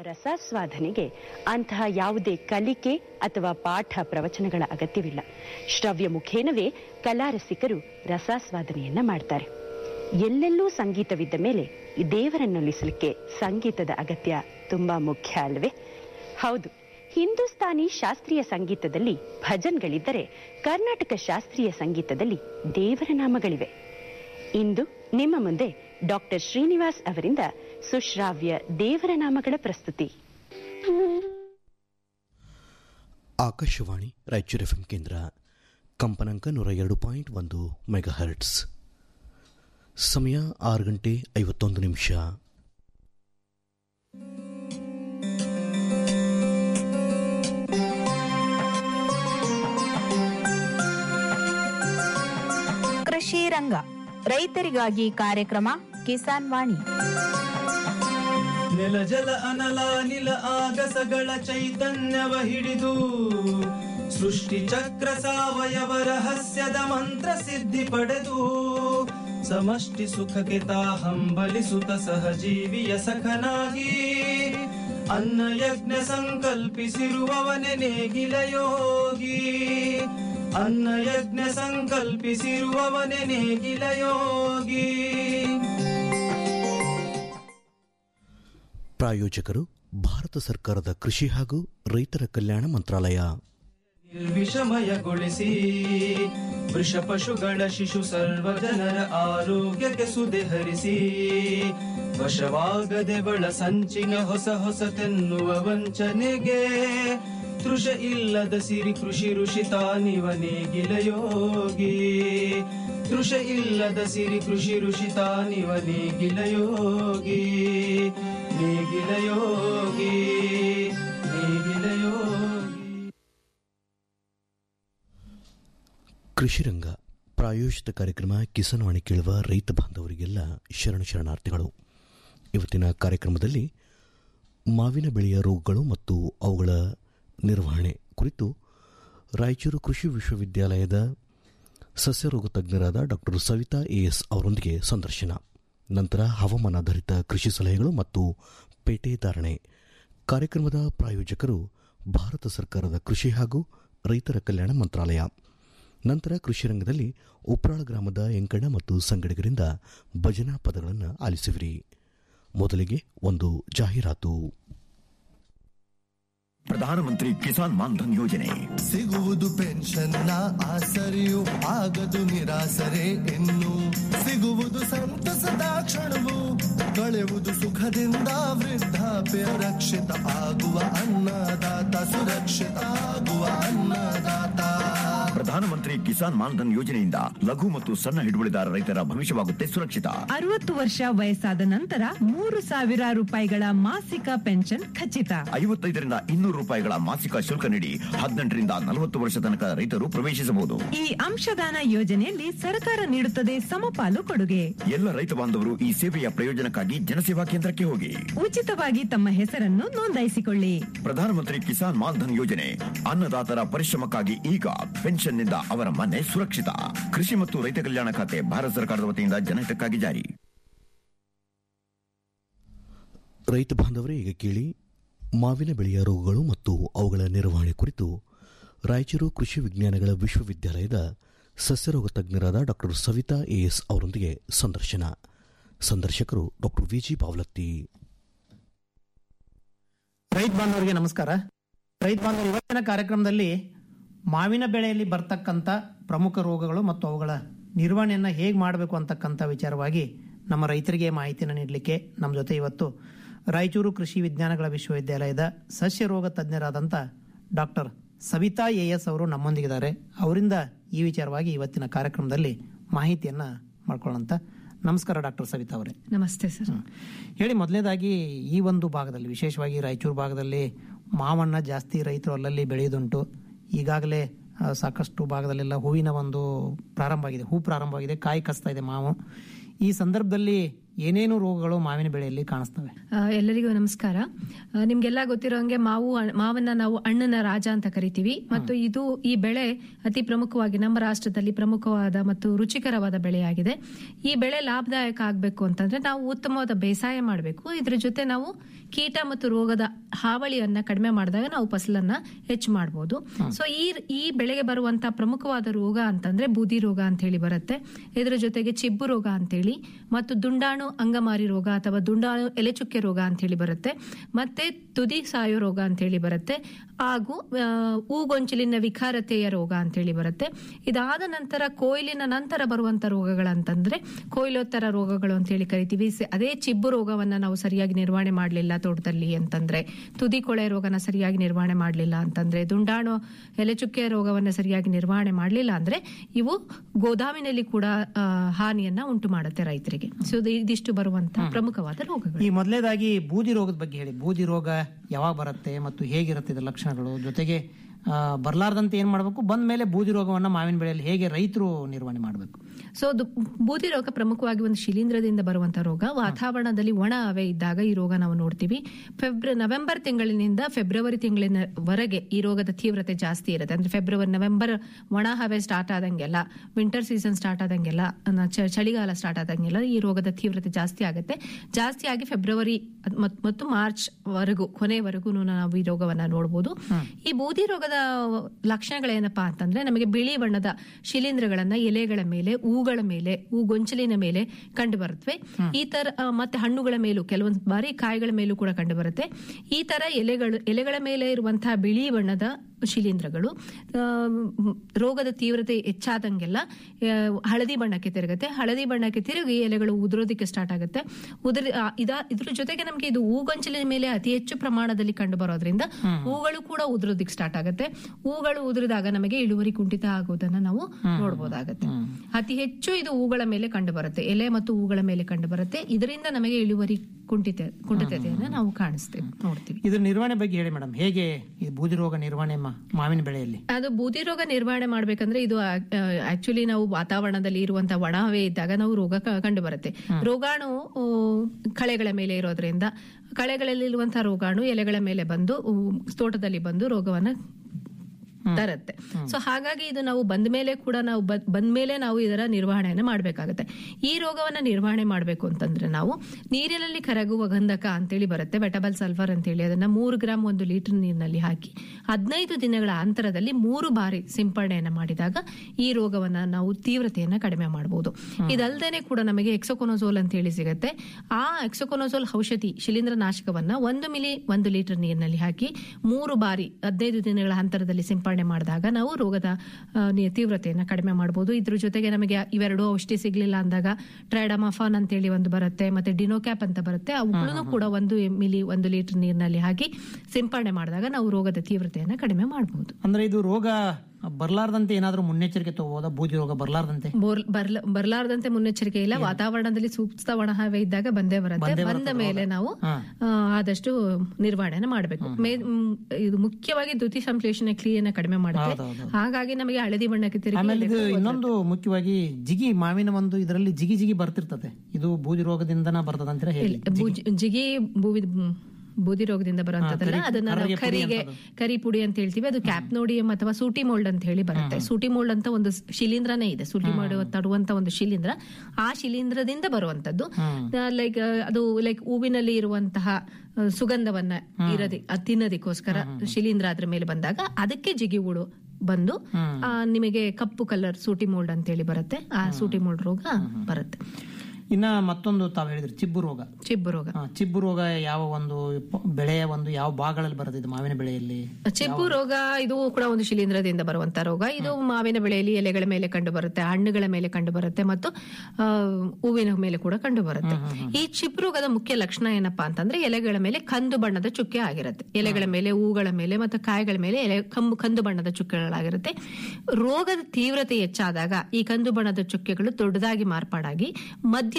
ರಸಾಸ್ವಾದನೆಗೆ ಅಂತಹ ಯಾವುದೇ ಕಲಿಕೆ ಅಥವಾ ಪಾಠ ಪ್ರವಚನಗಳ ಅಗತ್ಯವಿಲ್ಲ ಶ್ರವ್ಯ ಮುಖೇನವೇ ಕಲಾರಸಿಕರು ರಸಾಸ್ವಾದನೆಯನ್ನ ಮಾಡ್ತಾರೆ ಎಲ್ಲೆಲ್ಲೂ ಸಂಗೀತವಿದ್ದ ಮೇಲೆ ದೇವರನ್ನೊಲಿಸಲಿಕ್ಕೆ ಸಂಗೀತದ ಅಗತ್ಯ ತುಂಬಾ ಮುಖ್ಯ ಅಲ್ವೇ ಹೌದು ಹಿಂದೂಸ್ತಾನಿ ಶಾಸ್ತ್ರೀಯ ಸಂಗೀತದಲ್ಲಿ ಭಜನ್ಗಳಿದ್ದರೆ ಕರ್ನಾಟಕ ಶಾಸ್ತ್ರೀಯ ಸಂಗೀತದಲ್ಲಿ ದೇವರ ನಾಮಗಳಿವೆ ಇಂದು ನಿಮ್ಮ ಮುಂದೆ ಡಾಕ್ಟರ್ ಶ್ರೀನಿವಾಸ್ ಅವರಿಂದ ಸುಶ್ರಾವ್ಯ ದೇವರ ನಾಮಗಳ ಪ್ರಸ್ತುತಿ ಆಕಾಶವಾಣಿ ರಾಯಚೂರು ಎಫ್ಎಂ ಕೇಂದ್ರ ಕಂಪನಾಂಕ ನೂರ ಎರಡು ಪಾಯಿಂಟ್ ಒಂದು ಮೆಗಾ ಹರ್ಟ್ಸ್ ಸಮಯ ಆರು ಗಂಟೆ ಐವತ್ತೊಂದು ನಿಮಿಷ ಕೃಷಿ ರಂಗ ರೈತರಿಗಾಗಿ ಕಾರ್ಯಕ್ರಮ ಕಿಸಾನ್ ವಾಣಿ ನೆಲ ಜಲ ಅನಲ ನಿಲ ಆಗಸಗಳ ಚೈತನ್ಯವ ಹಿಡಿದು ಸೃಷ್ಟಿ ಚಕ್ರ ಸಾವಯವ ರಹಸ್ಯದ ಮಂತ್ರ ಸಿದ್ಧಿ ಪಡೆದು ಸಮಷ್ಟಿ ಸುಖಕ್ಕೆ ತಾ ಹಂಬಲಿಸುತ್ತ ಸಹಜೀವಿಯ ಸಖನಾಗಿ ಅನ್ನ ಯಜ್ಞ ಸಂಕಲ್ಪಿಸಿರುವವನೆ ನೇಗಿಲ ಯೋಗಿ ಅನ್ನ ಯಜ್ಞ ಸಂಕಲ್ಪಿಸಿರುವವನೆ ನೇಗಿಲ ಯೋಗಿ ಪ್ರಾಯೋಜಕರು ಭಾರತ ಸರ್ಕಾರದ ಕೃಷಿ ಹಾಗೂ ರೈತರ ಕಲ್ಯಾಣ ಮಂತ್ರಾಲಯ ನಿರ್ವಿಷಮಯಗೊಳಿಸಿ ವೃಷ ಪಶುಗಳ ಶಿಶು ಸರ್ವ ಜನರ ಆರೋಗ್ಯಕ್ಕೆ ಸುದೆ ಹರಿಸಿ ವಶವಾಗದೆ ಬಳ ಸಂಚಿನ ಹೊಸ ಹೊಸತೆನ್ನುವ ವಂಚನೆಗೆ ತೃಷ ಇಲ್ಲದ ಸಿರಿ ಕೃಷಿ ಋಷಿ ತಾನಿವ ನೇಗಿಲ ಯೋಗಿ ತೃಷ ಇಲ್ಲದ ಸಿರಿ ಕೃಷಿ ಋಷಿ ತಾನಿವ ನೇಗಿಲ ಯೋಗಿ ನೇಗಿಲ ಯೋಗಿ ನೇಗಿಲ ಯೋಗಿ ಕೃಷಿರಂಗ ಪ್ರಾಯೋಜಿತ ಕಾರ್ಯಕ್ರಮ ಕಿಸಾನ್ ವಾಣಿ ಕೇಳುವ ರೈತ ಬಾಂಧವರಿಗೆಲ್ಲ ಶರಣ ಶರಣಾರ್ಥಿಗಳು ಇವತ್ತಿನ ಕಾರ್ಯಕ್ರಮದಲ್ಲಿ ಮಾವಿನ ಬೆಳೆಯ ರೋಗಗಳು ಮತ್ತು ಅವುಗಳ ನಿರ್ವಹಣೆ ಕುರಿತು ರಾಯಚೂರು ಕೃಷಿ ವಿಶ್ವವಿದ್ಯಾಲಯದ ಸಸ್ಯರೋಗ ತಜ್ಞರಾದ ಡಾಕ್ಟರ್ ಸವಿತಾ ಎಎಸ್ ಅವರೊಂದಿಗೆ ಸಂದರ್ಶನ ನಂತರ ಹವಾಮಾನಾಧಾರಿತ ಕೃಷಿ ಸಲಹೆಗಳು ಮತ್ತು ಪೇಟೆ ಧಾರಣೆ ಕಾರ್ಯಕ್ರಮದ ಪ್ರಾಯೋಜಕರು ಭಾರತ ಸರ್ಕಾರದ ಕೃಷಿ ಹಾಗೂ ರೈತರ ಕಲ್ಯಾಣ ಮಂತ್ರಾಲಯ ನಂತರ ಕೃಷಿ ರಂಗದಲ್ಲಿ ಉಪ್ರಾಳ ಗ್ರಾಮದ ಎಂಕಣ್ಣ ಮತ್ತು ಸಂಗಡಿಗರಿಂದ ಭಜನಾ ಪದಗಳನ್ನು ಆಲಿಸುವಿರಿ ಮೊದಲಿಗೆ ಒಂದು ಜಾಹೀರಾತು ಪ್ರಧಾನಮಂತ್ರಿ ಕಿಸಾನ್ ಮಾನ್ಧನ್ ಯೋಜನೆ ಸಿಗುವುದು ಪೆನ್ಷನ್ನ ಆಸರೆಯು ಆಗದು ನಿರಾಸರೆ ಇನ್ನು ಸಿಗುವುದು ಸಂತಸದ ಕ್ಷಣವು ಕಳೆಯುವುದು ಸುಖದಿಂದ ವೃದ್ಧಾಪ್ಯ ರಕ್ಷಿತ ಆಗುವ ಅನ್ನದಾತ ಸುರಕ್ಷಿತ ಆಗುವ ಅನ್ನದಾತ ಪ್ರಧಾನಮಂತ್ರಿ ಕಿಸಾನ್ ಮಾನ್ಧನ್ ಯೋಜನೆಯಿಂದ ಲಘು ಮತ್ತು ಸಣ್ಣ ಹಿಡುವಳಿದಾರ ರೈತರ ಭವಿಷ್ಯವಾಗುತ್ತೆ ಸುರಕ್ಷಿತ ಅರವತ್ತು ವರ್ಷ ವಯಸ್ಸಾದ ನಂತರ ಮೂರು ಸಾವಿರ ರೂಪಾಯಿಗಳ ಮಾಸಿಕ ಪೆನ್ಷನ್ ಖಚಿತ ಐವತ್ತೈದರಿಂದ ಇನ್ನೂರು ರೂಪಾಯಿಗಳ ಮಾಸಿಕ ಶುಲ್ಕ ನೀಡಿ ಹದಿನೆಂಟರಿಂದ ನಲವತ್ತು ವರ್ಷ ತನಕ ರೈತರು ಪ್ರವೇಶಿಸಬಹುದು ಈ ಅಂಶದಾನ ಯೋಜನೆಯಲ್ಲಿ ಸರ್ಕಾರ ನೀಡುತ್ತದೆ ಸಮಪಾಲು ಕೊಡುಗೆ ಎಲ್ಲ ರೈತ ಬಾಂಧವರು ಈ ಸೇವೆಯ ಪ್ರಯೋಜನಕ್ಕಾಗಿ ಜನಸೇವಾ ಕೇಂದ್ರಕ್ಕೆ ಹೋಗಿ ಉಚಿತವಾಗಿ ತಮ್ಮ ಹೆಸರನ್ನು ನೋಂದಾಯಿಸಿಕೊಳ್ಳಿ ಪ್ರಧಾನಮಂತ್ರಿ ಕಿಸಾನ್ ಮಾನ್ಧನ್ ಯೋಜನೆ ಅನ್ನದಾತರ ಪರಿಶ್ರಮಕ್ಕಾಗಿ ಈಗ ಪೆನ್ಷನ್ನಿಂದ ಅವರ ಮನೆ ಸುರಕ್ಷಿತ ಕೃಷಿ ಮತ್ತು ರೈತ ಕಲ್ಯಾಣ ಖಾತೆ ಭಾರತ ಸರ್ಕಾರದ ವತಿಯಿಂದ ಜನಹಿತಕ್ಕಾಗಿ ಜಾರಿ ರೈತ ಬಾಂಧವರೇ ಈಗ ಕೇಳಿ ಮಾವಿನ ಬೆಳೆಯ ರೋಗಗಳು ಮತ್ತು ಅವುಗಳ ನಿರ್ವಹಣೆ ಕುರಿತು ರಾಯಚೂರು ಕೃಷಿ ವಿಜ್ಞಾನಗಳ ವಿಶ್ವವಿದ್ಯಾಲಯದ ಸಸ್ಯರೋಗ ತಜ್ಞರಾದ ಡಾಕ್ಟರ್ ಸವಿತಾ ಎಎಸ್ ಅವರೊಂದಿಗೆ ಸಂದರ್ಶನ ಸಂದರ್ಶಕರು ಡಾಕ್ಟರ್ ವಿಜಿ ಬಾವಲತ್ತಿ ರೈತ ಬಾಂಧವರಿಗೆ ನಮಸ್ಕಾರ ರೈತ ಬಾಂಧವರು ಇವತ್ತಿನ ಕಾರ್ಯಕ್ರಮದಲ್ಲಿ ಮಾವಿನ ಬೆಳೆಯಲ್ಲಿ ಬರ್ತಕ್ಕಂಥ ಪ್ರಮುಖ ರೋಗಗಳು ಮತ್ತು ಅವುಗಳ ನಿರ್ವಹಣೆಯನ್ನು ಹೇಗೆ ಮಾಡಬೇಕು ಅಂತಕ್ಕಂಥ ವಿಚಾರವಾಗಿ ನಮ್ಮ ರೈತರಿಗೆ ಮಾಹಿತಿಯನ್ನು ನೀಡಲಿಕ್ಕೆ ನಮ್ಮ ಜೊತೆ ಇವತ್ತು ರಾಯಚೂರು ಕೃಷಿ ವಿಜ್ಞಾನಗಳ ವಿಶ್ವವಿದ್ಯಾಲಯದ ಸಸ್ಯ ರೋಗ ತಜ್ಞರಾದಂಥ ಡಾಕ್ಟರ್ ಸವಿತಾ ಎ ಎಸ್ ಅವರು ನಮ್ಮೊಂದಿಗಿದ್ದಾರೆ ಅವರಿಂದ ಈ ವಿಚಾರವಾಗಿ ಇವತ್ತಿನ ಕಾರ್ಯಕ್ರಮದಲ್ಲಿ ಮಾಹಿತಿಯನ್ನು ಮಾಡ್ಕೊಳ್ಳೋಂಥ ನಮಸ್ಕಾರ ಡಾಕ್ಟರ್ ಸವಿತಾ ಅವರೇ ನಮಸ್ತೆ ಸರ್ ಹೇಳಿ ಮೊದಲನೇದಾಗಿ ಈ ಒಂದು ಭಾಗದಲ್ಲಿ ವಿಶೇಷವಾಗಿ ರಾಯಚೂರು ಭಾಗದಲ್ಲಿ ಮಾವನ್ನ ಜಾಸ್ತಿ ರೈತರು ಅಲ್ಲಲ್ಲಿ ಬೆಳೆಯೋದುಂಟು ಈಗಾಗಲೇ ಆ, ಸಾಕಷ್ಟು ಭಾಗದಲ್ಲೆಲ್ಲ ಹೂವಿನ ಒಂದು ಪ್ರಾರಂಭ ಆಗಿದೆ ಹೂ ಪ್ರಾರಂಭವಾಗಿದೆ ಕಾಯಿ ಕಸ್ತಾ ಇದೆ ಮಾವು ಈ ಸಂದರ್ಭದಲ್ಲಿ ಏನೇನು ರೋಗಗಳು ಮಾವಿನ ಬೆಳೆಯಲ್ಲಿ ಕಾಣಿಸ್ತವೆ ಆ, ಎಲ್ಲರಿಗೂ ನಮಸ್ಕಾರ ಆ, ನಿಮ್ಗೆಲ್ಲ ಗೊತ್ತಿರೋ ಹಂಗೆ ಮಾವು ಮಾವನ್ನ ನಾವು ಹಣ್ಣಿನ ರಾಜ ಅಂತ ಕರಿತೀವಿ ಮತ್ತು ಇದು ಈ ಬೆಳೆ ಅತಿ ಪ್ರಮುಖವಾಗಿ ನಮ್ಮ ರಾಷ್ಟ್ರದಲ್ಲಿ ಪ್ರಮುಖವಾದ ಮತ್ತು ರುಚಿಕರವಾದ ಬೆಳೆಯಾಗಿದೆ ಈ ಬೆಳೆ ಲಾಭದಾಯಕ ಆಗಬೇಕು ಅಂತಂದ್ರೆ ನಾವು ಉತ್ತಮವಾದ ಬೇಸಾಯ ಮಾಡಬೇಕು ಇದ್ರ ಜೊತೆ ನಾವು ಕೀಟ ಮತ್ತು ರೋಗದ ಹಾವಳಿಯನ್ನ ಕಡಿಮೆ ಮಾಡಿದಾಗ ನಾವು ಫಸಲನ್ನ ಹೆಚ್ಚು ಮಾಡಬಹುದು ಸೊ ಈ ಈ ಬೆಳೆಗೆ ಬರುವಂತ ಪ್ರಮುಖವಾದ ರೋಗ ಅಂತಂದ್ರೆ ಬೂದಿ ರೋಗ ಅಂತ ಹೇಳಿ ಬರುತ್ತೆ ಇದರ ಜೊತೆಗೆ ಚಿಬ್ಬು ರೋಗ ಅಂತೇಳಿ ಮತ್ತು ದುಂಡಾಣು ಅಂಗಮಾರಿ ರೋಗ ಅಥವಾ ದುಂಡಾಣು ಎಲೆಚುಕ್ಕೆ ರೋಗ ಅಂತ ಹೇಳಿ ಬರುತ್ತೆ ಮತ್ತೆ ತುದಿ ಸಾಯೋ ರೋಗ ಅಂತ ಹೇಳಿ ಬರುತ್ತೆ ಹಾಗೂ ಆ, ಹೂಗೊಂಚಲಿನ ವಿಕಾರತೆಯ ರೋಗ ಅಂತ ಹೇಳಿ ಬರುತ್ತೆ ಇದಾದ ನಂತರ ಕೊಯ್ಲಿನ ನಂತರ ಬರುವಂತ ರೋಗಗಳಂತಂದ್ರೆ ಕೊಯ್ಲೋತ್ತರ ರೋಗಗಳು ಅಂತ ಹೇಳಿ ಕರಿತೀವಿ ಸ- ಅದೇ ಚಿಬ್ಬು ರೋಗವನ್ನ ನಾವು ಸರಿಯಾಗಿ ನಿರ್ವಹಣೆ ಮಾಡಲಿಲ್ಲ ತೋಟದಲ್ಲಿ ಅಂತಂದ್ರೆ ತುದಿ ಕೊಳೆ ರೋಗನ ಸರಿಯಾಗಿ ನಿರ್ವಹಣೆ ಮಾಡಲಿಲ್ಲ ಅಂತಂದ್ರೆ ದುಂಡಾಣು ಎಲೆಚುಕ್ಕೆ ರೋಗವನ್ನ ಸರಿಯಾಗಿ ನಿರ್ವಹಣೆ ಮಾಡಲಿಲ್ಲ ಅಂದ್ರೆ ಇವು ಗೋದಾಮಿನಲ್ಲಿ ಕೂಡ ಆ, ಹಾನಿಯನ್ನ ಉಂಟು ಮಾಡುತ್ತೆ ರೈತರಿಗೆ ಸೊ ಇದಿಷ್ಟು ಬರುವಂತ ಪ್ರಮುಖವಾದ ರೋಗಗಳು ಈ ಮೊದಲೇದಾಗಿ ಬೂದಿ ರೋಗದ ಬಗ್ಗೆ ಹೇಳಿ ಬೂದಿ ರೋಗ ಯಾವಾಗ ಬರುತ್ತೆ ಮತ್ತು ಹೇಗಿರುತ್ತೆ ಇದರ ಲಕ್ಷಣಗಳು ಜೊತೆಗೆ ಆ, ಬರ್ಲಾರ್ದಂತೆ ಏನ್ ಮಾಡಬೇಕು ಬಂದ ಮೇಲೆ ಬೂದಿ ರೋಗವನ್ನ ಮಾವಿನ ಬೆಳೆಯಲ್ಲಿ ಹೇಗೆ ರೈತರು ನಿರ್ವಹಣೆ ಮಾಡಬೇಕು ಸೊ ಅದು ಬೂದಿ ರೋಗ ಪ್ರಮುಖವಾಗಿ ಒಂದು ಶಿಲೀಂಧ್ರದಿಂದ ಬರುವಂತ ರೋಗ ವಾತಾವರಣದಲ್ಲಿ ಒಣ ಹವೆ ಇದ್ದಾಗ ಈ ರೋಗ ನಾವು ನೋಡ್ತೀವಿ ಫೆಬ್ರ ನವೆಂಬರ್ ತಿಂಗಳಿನಿಂದ ಫೆಬ್ರವರಿ ತಿಂಗಳಿನವರೆಗೆ ಈ ರೋಗದ ತೀವ್ರತೆ ಜಾಸ್ತಿ ಇರುತ್ತೆ ಅಂದ್ರೆ ಫೆಬ್ರವರಿ ನವೆಂಬರ್ ಒಣ ಹವೆ ಸ್ಟಾರ್ಟ್ ಆದಂಗೆಲ್ಲ ವಿಂಟರ್ ಸೀಸನ್ ಸ್ಟಾರ್ಟ್ ಆದಂಗೆಲ್ಲ ಅನ್ನ ಚ- ಚಳಿಗಾಲ ಸ್ಟಾರ್ಟ್ ಆದಂಗೆಲ್ಲ ಈ ರೋಗದ ತೀವ್ರತೆ ಜಾಸ್ತಿ ಆಗುತ್ತೆ ಜಾಸ್ತಿ ಆಗಿ ಫೆಬ್ರವರಿ ಅದ್- ಮತ್- ಮತ್ತು ಮಾರ್ಚ್ ವರೆಗೂ ಕೊನೆವರೆಗೂ ನಾವು ಈ ರೋಗವನ್ನ ನೋಡಬಹುದು ಈ ಬೂದಿ ರೋಗದ ಲಕ್ಷಣಗಳೇನಪ್ಪಾ ಅಂತಂದ್ರೆ ನಮಗೆ ಬಿಳಿ ಬಣ್ಣದ ಶಿಲೀಂಧ್ರಗಳನ್ನ ಎಲೆಗಳ ಮೇಲೆ ಹೂಗಳ ಮೇಲೆ ಹೂ ಗೊಂಚಲಿನ ಮೇಲೆ ಕಂಡು ಬರುತ್ತವೆ ಈ ತರ ಆ, ಮತ್ತೆ ಹಣ್ಣುಗಳ ಮೇಲೂ ಕೆಲವೊಂದು ಬಾರಿ ಕಾಯಿಗಳ ಮೇಲೂ ಕೂಡ ಕಂಡು ಬರುತ್ತೆ ಈ ತರ ಎಲೆಗಳು ಎಲೆಗಳ ಮೇಲೆ ಇರುವಂತಹ ಬಿಳಿ ಬಣ್ಣದ ಶಿಲೀಂಧ್ರಗಳು ಆ, ಮ್, ರೋಗದ ತೀವ್ರತೆ ಹೆಚ್ಚಾದಂಗೆಲ್ಲ ಆ, ಹಳದಿ ಬಣ್ಣಕ್ಕೆ ತಿರುಗುತ್ತೆ ಹಳದಿ ಬಣ್ಣಕ್ಕೆ ತಿರುಗಿ ಎಲೆಗಳು ಉದುರೋದಕ್ಕೆ ಸ್ಟಾರ್ಟ್ ಆಗುತ್ತೆ ಉದುರಿ ಆ, ಇದ ಇದ್ರ ಜೊತೆಗೆ ನಮಗೆ ಇದು ಹೂಗೊಂಚಲಿನ ಮೇಲೆ ಅತಿ ಹೆಚ್ಚು ಪ್ರಮಾಣದಲ್ಲಿ ಕಂಡು ಬರೋದ್ರಿಂದ ಹೂಗಳು ಕೂಡ ಉದುರೋದಕ್ಕೆ ಸ್ಟಾರ್ಟ್ ಆಗುತ್ತೆ ಹೂಗಳು ಉದುರಿದಾಗ ನಮಗೆ ಇಳುವರಿ ಕುಂಠಿತ ಆಗುವುದನ್ನ ನಾವು ನೋಡಬಹುದಾಗುತ್ತೆ ಅತಿ ಹೆಚ್ಚು ಇದು ಹೂಗಳ ಮೇಲೆ ಕಂಡು ಬರುತ್ತೆ ಎಲೆ ಮತ್ತು ಹೂಗಳ ಮೇಲೆ ಕಂಡು ಬರುತ್ತೆ ಇದರಿಂದ ನಮಗೆ ಇಳುವರಿ ಕುಂಠಿತ ಕುಂಠಿತತೆಯನ್ನ ನಾವು ಕಾಣಿಸ್ತೇವೆ ನೋಡ್ತೀವಿ ಇದ್ರ ನಿರ್ವಹಣೆ ಬಗ್ಗೆ ಹೇಳಿ ಮೇಡಮ್ ಹೇಗೆ ಈ ಬೂದಿ ರೋಗ ನಿರ್ವಹಣೆ ಮಾ- ಮಾವಿನ ಬೆಳೆಯಲ್ಲಿ ಅದು ಬೂದಿ ರೋಗ ನಿರ್ವಹಣೆ ಮಾಡ್ಬೇಕಂದ್ರೆ ಇದು ಆಕ್ಚುಲಿ ನಾವು ವಾತಾವರಣದಲ್ಲಿ ಇರುವಂತಹ ಒಣ ಹವೆ ಇದ್ದಾಗ ನಾವು ರೋಗ ಕ- ಕಂಡು ಬರುತ್ತೆ ರೋಗಾಣು ಆ, ಕಳೆಗಳ ಮೇಲೆ ಇರೋದ್ರಿಂದ ಕಳೆಗಳಲ್ಲಿ ಇರುವಂತಹ ರೋಗಾಣು ಎಲೆಗಳ ಮೇಲೆ ಬಂದು ಊ, ತೋಟದಲ್ಲಿ ಬಂದು ರೋಗವನ್ನ ತರುತ್ತೆ ಸೊ ಹಾಗಾಗಿ ಇದು ನಾವು ಬಂದ ಮೇಲೆ ಕೂಡ ನಾವು ಬ- ಬಂದ ಮೇಲೆ ನಾವು ಇದರ ನಿರ್ವಹಣೆಯನ್ನು ಮಾಡಬೇಕಾಗುತ್ತೆ ಈ ರೋಗವನ್ನ ನಿರ್ವಹಣೆ ಮಾಡಬೇಕು ಅಂತಂದ್ರೆ ನಾವು ನೀರಿನಲ್ಲಿ ಕರಗುವ ಗಂಧಕ ಅಂತೇಳಿ ಬರುತ್ತೆ ವೆಟಬಲ್ ಸಲ್ಫರ್ ಅಂತೇಳಿ ಅದನ್ನ ಮೂರು ಗ್ರಾಮ್ ಒಂದು ಲೀಟರ್ ನೀರಿನಲ್ಲಿ ಹಾಕಿ ಹದಿನೈದು ದಿನಗಳ ಅಂತರದಲ್ಲಿ ಮೂರು ಬಾರಿ ಸಿಂಪಡಣೆಯನ್ನ ಮಾಡಿದಾಗ ಈ ರೋಗವನ್ನ ನಾವು ತೀವ್ರತೆಯನ್ನ ಕಡಿಮೆ ಮಾಡಬಹುದು ಇದಲ್ದೇನೆ ಕೂಡ ನಮಗೆ ಎಕ್ಸೋಕೊನೋಸೋಲ್ ಅಂತ ಹೇಳಿ ಸಿಗುತ್ತೆ ಆ ಎಕ್ಸೋಕೊನೋಸೋಲ್ ಔಷಧಿ ಶಿಲೀಂಧ್ರ ನಾಶಕವನ್ನ ಒಂದು ಮಿಲಿ ಒಂದು ಲೀಟರ್ ನೀರಿನಲ್ಲಿ ಹಾಕಿ ಮೂರು ಬಾರಿ ಹದಿನೈದು ದಿನಗಳ ಅಂತರದಲ್ಲಿ ಸಿಂಪಡಣೆ ಮಾಡಿದಾಗ ನಾವು ರೋಗದ ಆ, ನಿ- ತೀವ್ರತೆಯನ್ನ ಕಡಿಮೆ ಮಾಡಬಹುದು ಇದ್ರ ಜೊತೆಗೆ ನಮಗೆ ಇವೆರಡು ಔಷಧಿ ಸಿಗ್ಲಿಲ್ಲ ಅಂದಾಗ ಟ್ರೈಡಮಾಫಾನ್ ಅಂತೇಳಿ ಒಂದು ಬರುತ್ತೆ ಮತ್ತೆ ಡಿನೋಕ್ಯಾಪ್ ಅಂತ ಬರುತ್ತೆ ಅವುಗಳನ್ನು ಕೂಡ ಒಂದು ಮಿಲಿ ಒಂದು ಲೀಟರ್ ನೀರಿನಲ್ಲಿ ಹಾಕಿ ಸಿಂಪಡಣೆ ಮಾಡಿದಾಗ ನಾವು ರೋಗದ ತೀವ್ರತೆಯನ್ನ ಕಡಿಮೆ ಮಾಡಬಹುದು ಅಂದ್ರೆ ಇದು ರೋಗ ಬರ್ಲಾರ್ದಂತೆ ಏನಾದ್ರೂ ಮುನ್ನೆಚ್ಚರಿಕೆ ತಗೋಬೋದಾ ಬೂದಿ ರೋಗ ಬರ್ಲಾರ್ದಂತೆ ಬೋರ್- ಬರ್ಲ- ಬರ್ಲಾರ್ದಂತೆ ಮುನ್ನೆಚ್ಚರಿಕೆ ಇಲ್ಲ ವಾತಾವರಣದಲ್ಲಿ ಸೂಕ್ತ ಒಣಹವೆ ಇದ್ದಾಗ ಬಂದೇ ಬರುತ್ತೆ ಬಂದ ಮೇಲೆ ನಾವು ಆ, ಆದಷ್ಟು ನಿರ್ವಹಣೆ ಮಾಡಬೇಕು ಇದು ಮುಖ್ಯವಾಗಿ ದ್ಯುತಿ ಸಂಶ್ಲೇಷಣೆ ಕ್ರಿಯೆಯನ್ನ ಕಡಿಮೆ ಮಾಡುತ್ತೆ ಹಾಗಾಗಿ ನಮಗೆ ಹಳದಿ ಬಣ್ಣಕ್ಕೆ ತಿರುಗಿ ಆಮೇಲೆ ಇದು ಎಲೆಗಳು ಇನ್ನೊಂದು ಮುಖ್ಯವಾಗಿ ಜಿಗಿ ಮಾವಿನ ಒಂದು ಇದರಲ್ಲಿ ಜಿಗಿ ಜಿಗಿ ಬರ್ತಿರ್ತದೆ ಇದು ಬೂದಿ ರೋಗದಿಂದನ ಬರ್ತದ ಅಂತ ಹೇಳಿ ಬೂಜಿ- ಜಿಗಿ ಬೂವಿ ಬೂದಿ ರೋಗದಿಂದ ಬರುವಂತದಲ್ಲ ಕರಿ- ಅದನ್ನ ನಾವು ಕರಿಗೆ ಪುಡಿ ಕರಿಗೆ ಅಂತದು. ಕರಿ ಪುಡಿ ಅಂತ ಹೇಳ್ತೀವಿ ಅದು ಕ್ಯಾಪ್ನೋಡಿಯಂ ಅಥವಾ ಸೂಟಿ ಮೋಲ್ಡ್ ಅಂತ ಹೇಳಿ ಬರುತ್ತೆ ಸೂಟಿ ಮೋಲ್ಡ್ ಅಂತ ಒಂದು ಶಿಲೀಂಧ್ರನೇ ಇದೆ ಸೂಟಿ ಮೋಲ್ಡ್ ತಡುವಂತ ಒಂದು ಶಿಲೀಂಧ್ರ ಆ ಶಿಲೀಂಧ್ರದಿಂದ ಬರುವಂತದ್ದು ಲೈಕ್ ಅದು ಲೈಕ್ ಹೂವಿನಲ್ಲಿ ಇರುವಂತಹ ಆ, ಸುಗಂಧವನ್ನ ಇರದೆ ಅದ್ ತಿನ್ನೋದಕ್ಕೋಸ್ಕರ ಶಿಲೀಂಧ್ರ ಅದ್ರ ಮೇಲೆ ಬಂದಾಗ ಅದಕ್ಕೆ ಜಿಗಿ ಹುಳು ಬಂದು ಆ, ನಿಮಗೆ ಕಪ್ಪು ಕಲರ್ ಸೂಟಿ ಮೋಲ್ಡ್ ಅಂತ ಹೇಳಿ ಬರುತ್ತೆ ಆ ಸೂಟಿ ಮೋಲ್ಡ್ ರೋಗ ಬರುತ್ತೆ ಇನ್ನ ಮತ್ತೊಂದು ತಾವು ಹೇಳಿದ್ರಿ ಚಿಬ್ಬು ರೋಗ ಚಿಬ್ಬು ರೋಗ ಆ, ಚಿಬ್ಬು ರೋಗ ಯಾವ ಒಂದು ಪ- ಬೆಳೆಯ ಒಂದು ಯಾವ ಭಾಗಗಳಲ್ಲಿ ಬರುತ್ತೆ ಇದು ಮಾವಿನ ಬೆಳೆಯಲ್ಲಿ ಚಿಬ್ಬು ರೋಗ ಇದು ಕೂಡ ಒಂದು ಶಿಲೀಂಧ್ರದಿಂದ ಬರುವಂತ ರೋಗ ಇದು ಮಾವಿನ ಬೆಳೆಯಲ್ಲಿ ಎಲೆಗಳ ಮೇಲೆ ಕಂಡು ಬರುತ್ತೆ ಹಣ್ಣುಗಳ ಮೇಲೆ ಕಂಡು ಬರುತ್ತೆ ಮತ್ತು ಆ, ಹೂವಿನ ಮೇಲೆ ಕೂಡ ಕಂಡು ಬರುತ್ತೆ ಈ ಚಿಬ್ಬು ರೋಗದ ಮುಖ್ಯ ಲಕ್ಷಣ ಏನಪ್ಪಾ ಅಂತಂದ್ರೆ ಎಲೆಗಳ ಮೇಲೆ ಕಂದು ಬಣ್ಣದ ಚುಕ್ಕೆ ಆಗಿರುತ್ತೆ ಎಲೆಗಳ ಮೇಲೆ ಹೂಗಳ ಮೇಲೆ ಮತ್ತು ಕಾಯಿಗಳ ಮೇಲೆ ಎಲೆ ಕಂಬು ಕಂದು ಬಣ್ಣದ ಚುಕ್ಕೆಗಳಾಗಿರುತ್ತೆ ರೋಗದ ತೀವ್ರತೆ ಹೆಚ್ಚಾದಾಗ ಈ ಕಂದು ಬಣ್ಣದ ಚುಕ್ಕೆಗಳು ದೊಡ್ಡದಾಗಿ ಮಾರ್ಪಾಡಾಗಿ ಮಧ್ಯ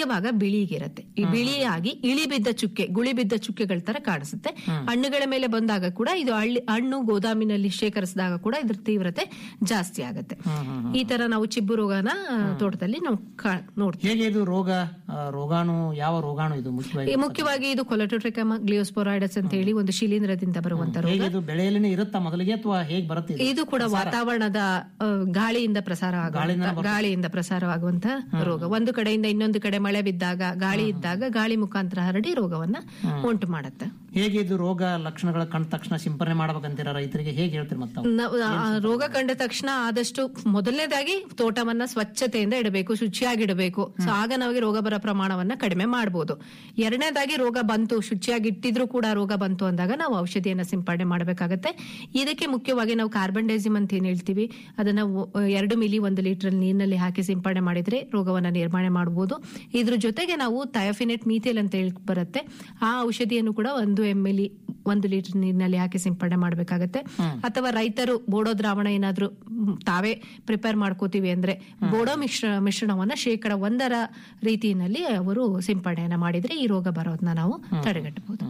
ಮಧ್ಯಭಾಗ ಬಿಳಿಗಿರುತ್ತೆ ಈ ಬಿಳಿಯಾಗಿ ಇಳಿ ಬಿದ್ದ ಚುಕ್ಕೆ ಗುಳಿ ಬಿದ್ದ ಚುಕ್ಕೆಗಳ ತರ ಕಾಣಿಸುತ್ತೆ ಹಣ್ಣುಗಳ ಮೇಲೆ ಬಂದಾಗ ಕೂಡ ಇದು ಹಳ್ಳಿ ಹಣ್ಣು ಗೋದಾಮಿನಲ್ಲಿ ಶೇಖರಿಸಿದಾಗ ಕೂಡ ಇದ್ರ ತೀವ್ರತೆ ಜಾಸ್ತಿ ಆಗುತ್ತೆ ಈ ತರ ನಾವು ಚಿಬ್ಬು ರೋಗನ ಆ, ತೋಟದಲ್ಲಿ ನಾವು ಕಾ- ನೋಡ್ತೀವಿ ಹೇಗೆ ಇದು ರೋಗ ಆ, ರೋಗಾಣು ಯಾವ ರೋಗಾಣು ಇದು ಮುಖ್ಯವಾಗಿ ಈ ಮುಖ್ಯವಾಗಿ ಇದು ಕೊಲಟೋಟ್ರಿಕಮ ಗ್ಲಿಯೋಸ್ಪೊರೈಡಸ್ ಅಂತ ಹೇಳಿ ಒಂದು ಶಿಲೀಂಧ್ರದಿಂದ ಬರುವಂತ ರೋಗ ಹೇಗೆ ಇದು ಬೆಳೆಯಲ್ಲಿನೇ ಇರುತ್ತಾ ಮೊದಲಿಗೆ ಅಥವಾ ಹೇಗೆ ಬರುತ್ತೆ ಇದು? ಇದು ಕೂಡ ವಾತಾವರಣದ ಆ, ಗಾಳಿಯಿಂದ ಪ್ರಸಾರ ಆಗುವಂತ ಗಾಳಿಯಿಂದ ಪ್ರಸಾರವಾಗುವಂತ ರೋಗ ಒಂದು ಕಡೆಯಿಂದ ಇನ್ನೊಂದು ಕಡೆ ಮಳೆ ಬಿದ್ದಾಗ ಗಾಳಿ ಇದ್ದಾಗ ಗಾಳಿ ಮುಖಾಂತರ ಹರಡಿ ರೋಗವನ್ನ ಉಂಟು ಮಾಡುತ್ತೆ ಹೇಗೆ ಇದು ರೋಗ ಲಕ್ಷಣಗಳ ಕಂಡ ತಕ್ಷಣ ಸಿಂಪರಣೆ ಮಾಡ್ಬೇಕಂತೀರ ರೈತರಿಗೆ ಹೇಗೆ ಹೇಳ್ತೀರಿ ಮತ್ತೆ ತಾವು? ನಾವು ಆ ರೋಗ ಕಂಡ ತಕ್ಷಣ ಆದಷ್ಟು ಮೊದಲನೇದಾಗಿ ತೋಟವನ್ನ ಸ್ವಚ್ಛತೆಯಿಂದ ಇಡಬೇಕು ಶುಚಿಯಾಗಿಡಬೇಕು ಸೊ ಆಗ ನಮಗೆ ರೋಗ ಬರೋ ಪ್ರಮಾಣವನ್ನ ಕಡಿಮೆ ಮಾಡಬಹುದು ಎರಡನೇದಾಗಿ ರೋಗ ಬಂತು ಶುಚಿಯಾಗಿ ಇಟ್ಟಿದ್ರು ಕೂಡ ರೋಗ ಬಂತು ಅಂದಾಗ ನಾವು ಔಷಧಿಯನ್ನ ಸಿಂಪಡಣೆ ಮಾಡಬೇಕಾಗತ್ತೆ ಇದಕ್ಕೆ ಮುಖ್ಯವಾಗಿ ನಾವು ಕಾರ್ಬನ್ ಡೈಸಿಮ್ ಅಂತ ಏನ್ ಹೇಳ್ತೀವಿ ಅದನ್ನ ಒ- ಎರಡು ಮಿಲಿ ಒಂದು ಲೀಟರ್ ನೀರಿನಲ್ಲಿ ಹಾಕಿ ಸಿಂಪಡಣೆ ಮಾಡಿದ್ರೆ ರೋಗವನ್ನ ನಿರ್ವಹಣೆ ಮಾಡಬಹುದು ಇದ್ರ ಜೊತೆಗೆ ನಾವು ಥಯೋಫಿನೆಟ್ ಮೀಥೇಲ್ ಅಂತ ಹೇಳಿ ಬರುತ್ತೆ ಆ ಔಷಧಿಯನ್ನು ಕೂಡ ಒಂದು ಎಂ ಎಲ್ ಒಂದು ಲೀಟರ್ ನೀರಿನಲ್ಲಿ ಹಾಕಿ ಸಿಂಪಡಣೆ ಮಾಡಬೇಕಾಗತ್ತೆ ಅಥವಾ ರೈತರು ಬೋಡೋ ದ್ರಾವಣ ಏನಾದ್ರೂ ಮ್, ತಾವೇ ಪ್ರಿಪೇರ್ ಮಾಡ್ಕೋತೀವಿ ಅಂದ್ರೆ ಬೋಡೋ ಮಿಶ್ರ ಮಿಶ್ರಣವನ್ನ ಶೇಕಡ ಒಂದರ ರೀತಿಯಲ್ಲಿ ಅವರು ಸಿಂಪಡಣೆಯನ್ನ ಮಾಡಿದ್ರೆ ಈ ರೋಗ ಬರೋದನ್ನ ನಾವು ತಡೆಗಟ್ಟಬಹುದು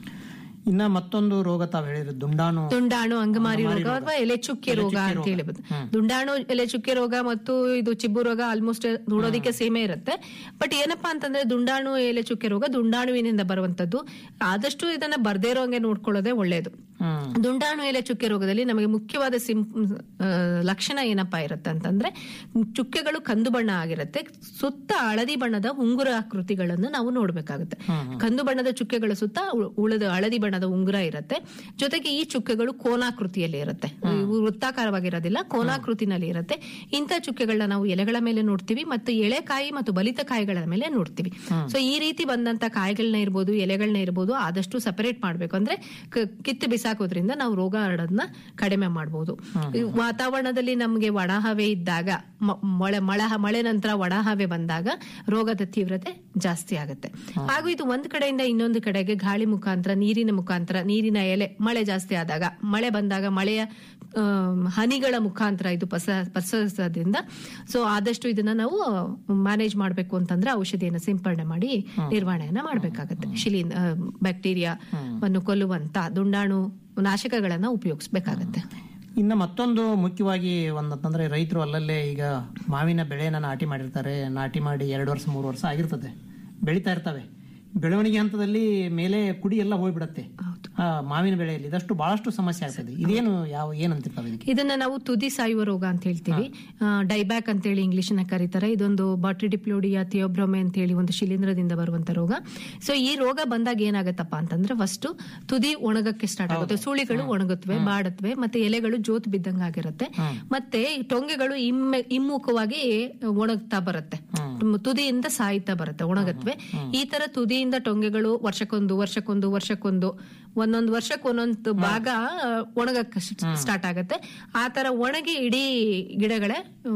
ಇನ್ನ ಮತ್ತೊಂದು ರೋಗ ತಾವು ಹೇಳಿದ್ರು ದುಂಡಾಣು ದುಂಡಾಣು ಅಂಗಮಾರಿ ರೋಗ ಅಥವಾ ಎಲೆ ಚುಕ್ಕೆ ರೋಗ ಅಂತ ಹೇಳ್ಬೋದು ದುಂಡಾಣು ಎಲೆ ಚುಕ್ಕೆ ರೋಗ ಮತ್ತು ಇದು ಚಿಬ್ಬು ರೋಗ ಆಲ್ಮೋಸ್ಟ್ ನೋಡೋದಿಕ್ಕೆ ಸೇಮೇ ಇರುತ್ತೆ ಬಟ್ ಏನಪ್ಪಾ ಅಂತಂದ್ರೆ ದುಂಡಾಣು ಎಲೆ ಚುಕ್ಕೆ ರೋಗ ದುಂಡಾಣುವಿನಿಂದ ಬರುವಂತದ್ದು ಆದಷ್ಟು ಇದನ್ನ ಬರ್ದೇ ಇರೋಂಗೆ ನೋಡ್ಕೊಳ್ಳೋದೇ ಒಳ್ಳೇದು ದುಂಡಾಣು ಎಲೆ ಚುಕ್ಕೆ ರೋಗದಲ್ಲಿ ನಮಗೆ ಮುಖ್ಯವಾದ ಸಿಂ ಆ, ಲಕ್ಷಣ ಏನಪ್ಪಾ ಇರುತ್ತೆ ಅಂತಂದ್ರೆ ಚುಕ್ಕೆಗಳು ಕಂದು ಬಣ್ಣ ಆಗಿರುತ್ತೆ ಸುತ್ತ ಹಳದಿ ಬಣ್ಣದ ಉಂಗುರ ಆಕೃತಿಗಳನ್ನು ನಾವು ನೋಡ್ಬೇಕಾಗುತ್ತೆ ಕಂದು ಬಣ್ಣದ ಚುಕ್ಕೆಗಳ ಸುತ್ತ ಉ- ಉಳಿದ ಹಳದಿ ಬಣ್ಣದ ಉಂಗುರ ಇರುತ್ತೆ ಜೊತೆಗೆ ಈ ಚುಕ್ಕೆಗಳು ಕೋನಾಕೃತಿಯಲ್ಲಿ ಇರುತ್ತೆ ಇವು ವೃತ್ತಾಕಾರವಾಗಿರೋದಿಲ್ಲ ಕೋನಾಕೃತಿನಲ್ಲಿ ಇರುತ್ತೆ ಇಂಥ ಚುಕ್ಕೆಗಳನ್ನ ನಾವು ಎಲೆಗಳ ಮೇಲೆ ನೋಡ್ತೀವಿ ಮತ್ತು ಎಳೆಕಾಯಿ ಮತ್ತು ಬಲಿತ ಕಾಯಿಗಳ ಮೇಲೆ ನೋಡ್ತೀವಿ ಸೊ ಈ ರೀತಿ ಬಂದಂತ ಕಾಯಿಗಳನ್ನ ಇರ್ಬೋದು ಎಲೆಗಳನ್ನ ಇರ್ಬೋದು ಆದಷ್ಟು ಸಪರೇಟ್ ಮಾಡ್ಬೇಕು ಅಂದ್ರೆ ಕ- ಕಿತ್ತು ಬಿಸಾಕೋದ್ರಿಂದ ನಾವು ರೋಗ ಹರಡೋದನ್ನ ಕಡಿಮೆ ಮಾಡಬಹುದು ವಾತಾವರಣದಲ್ಲಿ ನಮಗೆ ಒಣ ಹವೆ ಇದ್ದಾಗ ಮ- ಮಳೆ ಮಳೆ ಮಳೆ ನಂತರ ಒಣ ಹವೆ ಬಂದಾಗ ರೋಗದ ತೀವ್ರತೆ ಜಾಸ್ತಿ ಆಗುತ್ತೆ ಹಾಗೂ ಇದು ಒಂದ್ ಕಡೆಯಿಂದ ಇನ್ನೊಂದು ಕಡೆಗೆ ಗಾಳಿ ಮುಖಾಂತರ ನೀರಿನ ಮುಖಾಂತರ ನೀರಿನ ಎಲೆ ಮಳೆ ಜಾಸ್ತಿ ಆದಾಗ ಮಳೆ ಬಂದಾಗ ಮಳೆಯ ಆಮ್, ಹನಿಗಳ ಮುಖಾಂತರ ಇದು ಪಸ ಪಸರಿಸೋದ್ರಿಂದ ಸೊ ಆದಷ್ಟು ಇದನ್ನ ನಾವು ಮ್ಯಾನೇಜ್ ಮಾಡಬೇಕು ಅಂತಂದ್ರೆ ಔಷಧಿಯನ್ನು ಸಿಂಪಡಣೆ ಮಾಡಿ ನಿರ್ವಹಣೆಯನ್ನ ಮಾಡಬೇಕಾಗತ್ತೆ ಶಿಲೀನ್ ಬ್ಯಾಕ್ಟೀರಿಯಾವನ್ನು ಕೊಲ್ಲುವಂತ ದುಂಡಾಣು ನಾಶಕಗಳನ್ನ ಉಪಯೋಗಿಸಬೇಕಾಗತ್ತೆ ಇನ್ನು ಮತ್ತೊಂದು ಮುಖ್ಯವಾಗಿ ಒಂದಂತಂದ್ರೆ ರೈತರು ಅಲ್ಲಲ್ಲೇ ಈಗ ಮಾವಿನ ಬೆಳೆನ ನಾಟಿ ಮಾಡಿರ್ತಾರೆ ನಾಟಿ ಮಾಡಿ ಎರಡು ವರ್ಷ ಮೂರು ವರ್ಷ ಆಗಿರ್ತದೆ ಬೆಳಿತಾ ಇರ್ತವೆ ಬೆಳವಣಿಗೆ ಹಂತದಲ್ಲಿ ಮೇಲೆ ಕುಡಿ ಎಲ್ಲ ಹೋಗ್ಬಿಡತ್ತೆ ಆ, ಮಾವಿನ ಬೆಳೆಯಲ್ಲಿ ಇದಷ್ಟು ಬಹಳಷ್ಟು ಸಮಸ್ಯೆ ಆಗ್ತದೆ ಇದೇನು ಯಾವ ಏನಂತಿರ್ತಾವೆ ಇದಕ್ಕೆ ಇದನ್ನ ನಾವು ತುದಿ ಸಾಯುವ ರೋಗ ಅಂತ ಹೇಳ್ತೀವಿ ಡೈಬ್ಯಾಕ್ ಅಂತ ಹೇಳಿ ಇಂಗ್ಲಿಷ್ ನ ಕರೀತಾರೆ ಇದೊಂದು ಬಾಟ್ರಿಡಿಪ್ಲೋಡಿಯಾ ಥಿಯೋಬ್ರೊಮೆ ಅಂತ ಹೇಳಿ ಒಂದು ಶಿಲೀಂಧ್ರದಿಂದ ಬರುವಂತ ರೋಗ ಸೊ ಈ ರೋಗ ಬಂದಾಗ ಏನಾಗತ್ತಪ್ಪ ಅಂತಂದ್ರೆ ಫಸ್ಟ್ ತುದಿ ಒಣಗಕ್ಕೆ ಸ್ಟಾರ್ಟ್ ಆಗುತ್ತೆ ಸುಳಿಗಳು ಒಣಗುತ್ತವೆ ಬಾಡುತ್ತವೆ ಮತ್ತೆ ಎಲೆಗಳು ಜೋತ್ ಬಿದ್ದಂಗ ಆಗಿರುತ್ತೆ ಮತ್ತೆ ಈ ಟೊಂಗೆಗಳು ಇಮ್ಮೆ ಹಿಮ್ಮುಖವಾಗಿ ಒಣಗ್ತಾ ಬರುತ್ತೆ ತುದಿಯಿಂದ ಸಾಯ್ತಾ ಬರುತ್ತೆ ಒಣಗತ್ವೆ ಈ ತರ ತುದಿಯಿಂದ ಟೊಂಗೆಗಳು ವರ್ಷಕ್ಕೊಂದು ವರ್ಷಕ್ಕೊಂದು ವರ್ಷಕ್ಕೊಂದು ಒಂದೊಂದು ವರ್ಷಕ್ಕೆ ಒಂದೊಂದು ಭಾಗ ಒಣಗಕ್ಕೆ ಸ್ಟಾರ್ಟ್ ಆಗತ್ತೆ ಆ ತರ ಒಣಗಿ ಇಡೀ ಗಿಡಗಳೇ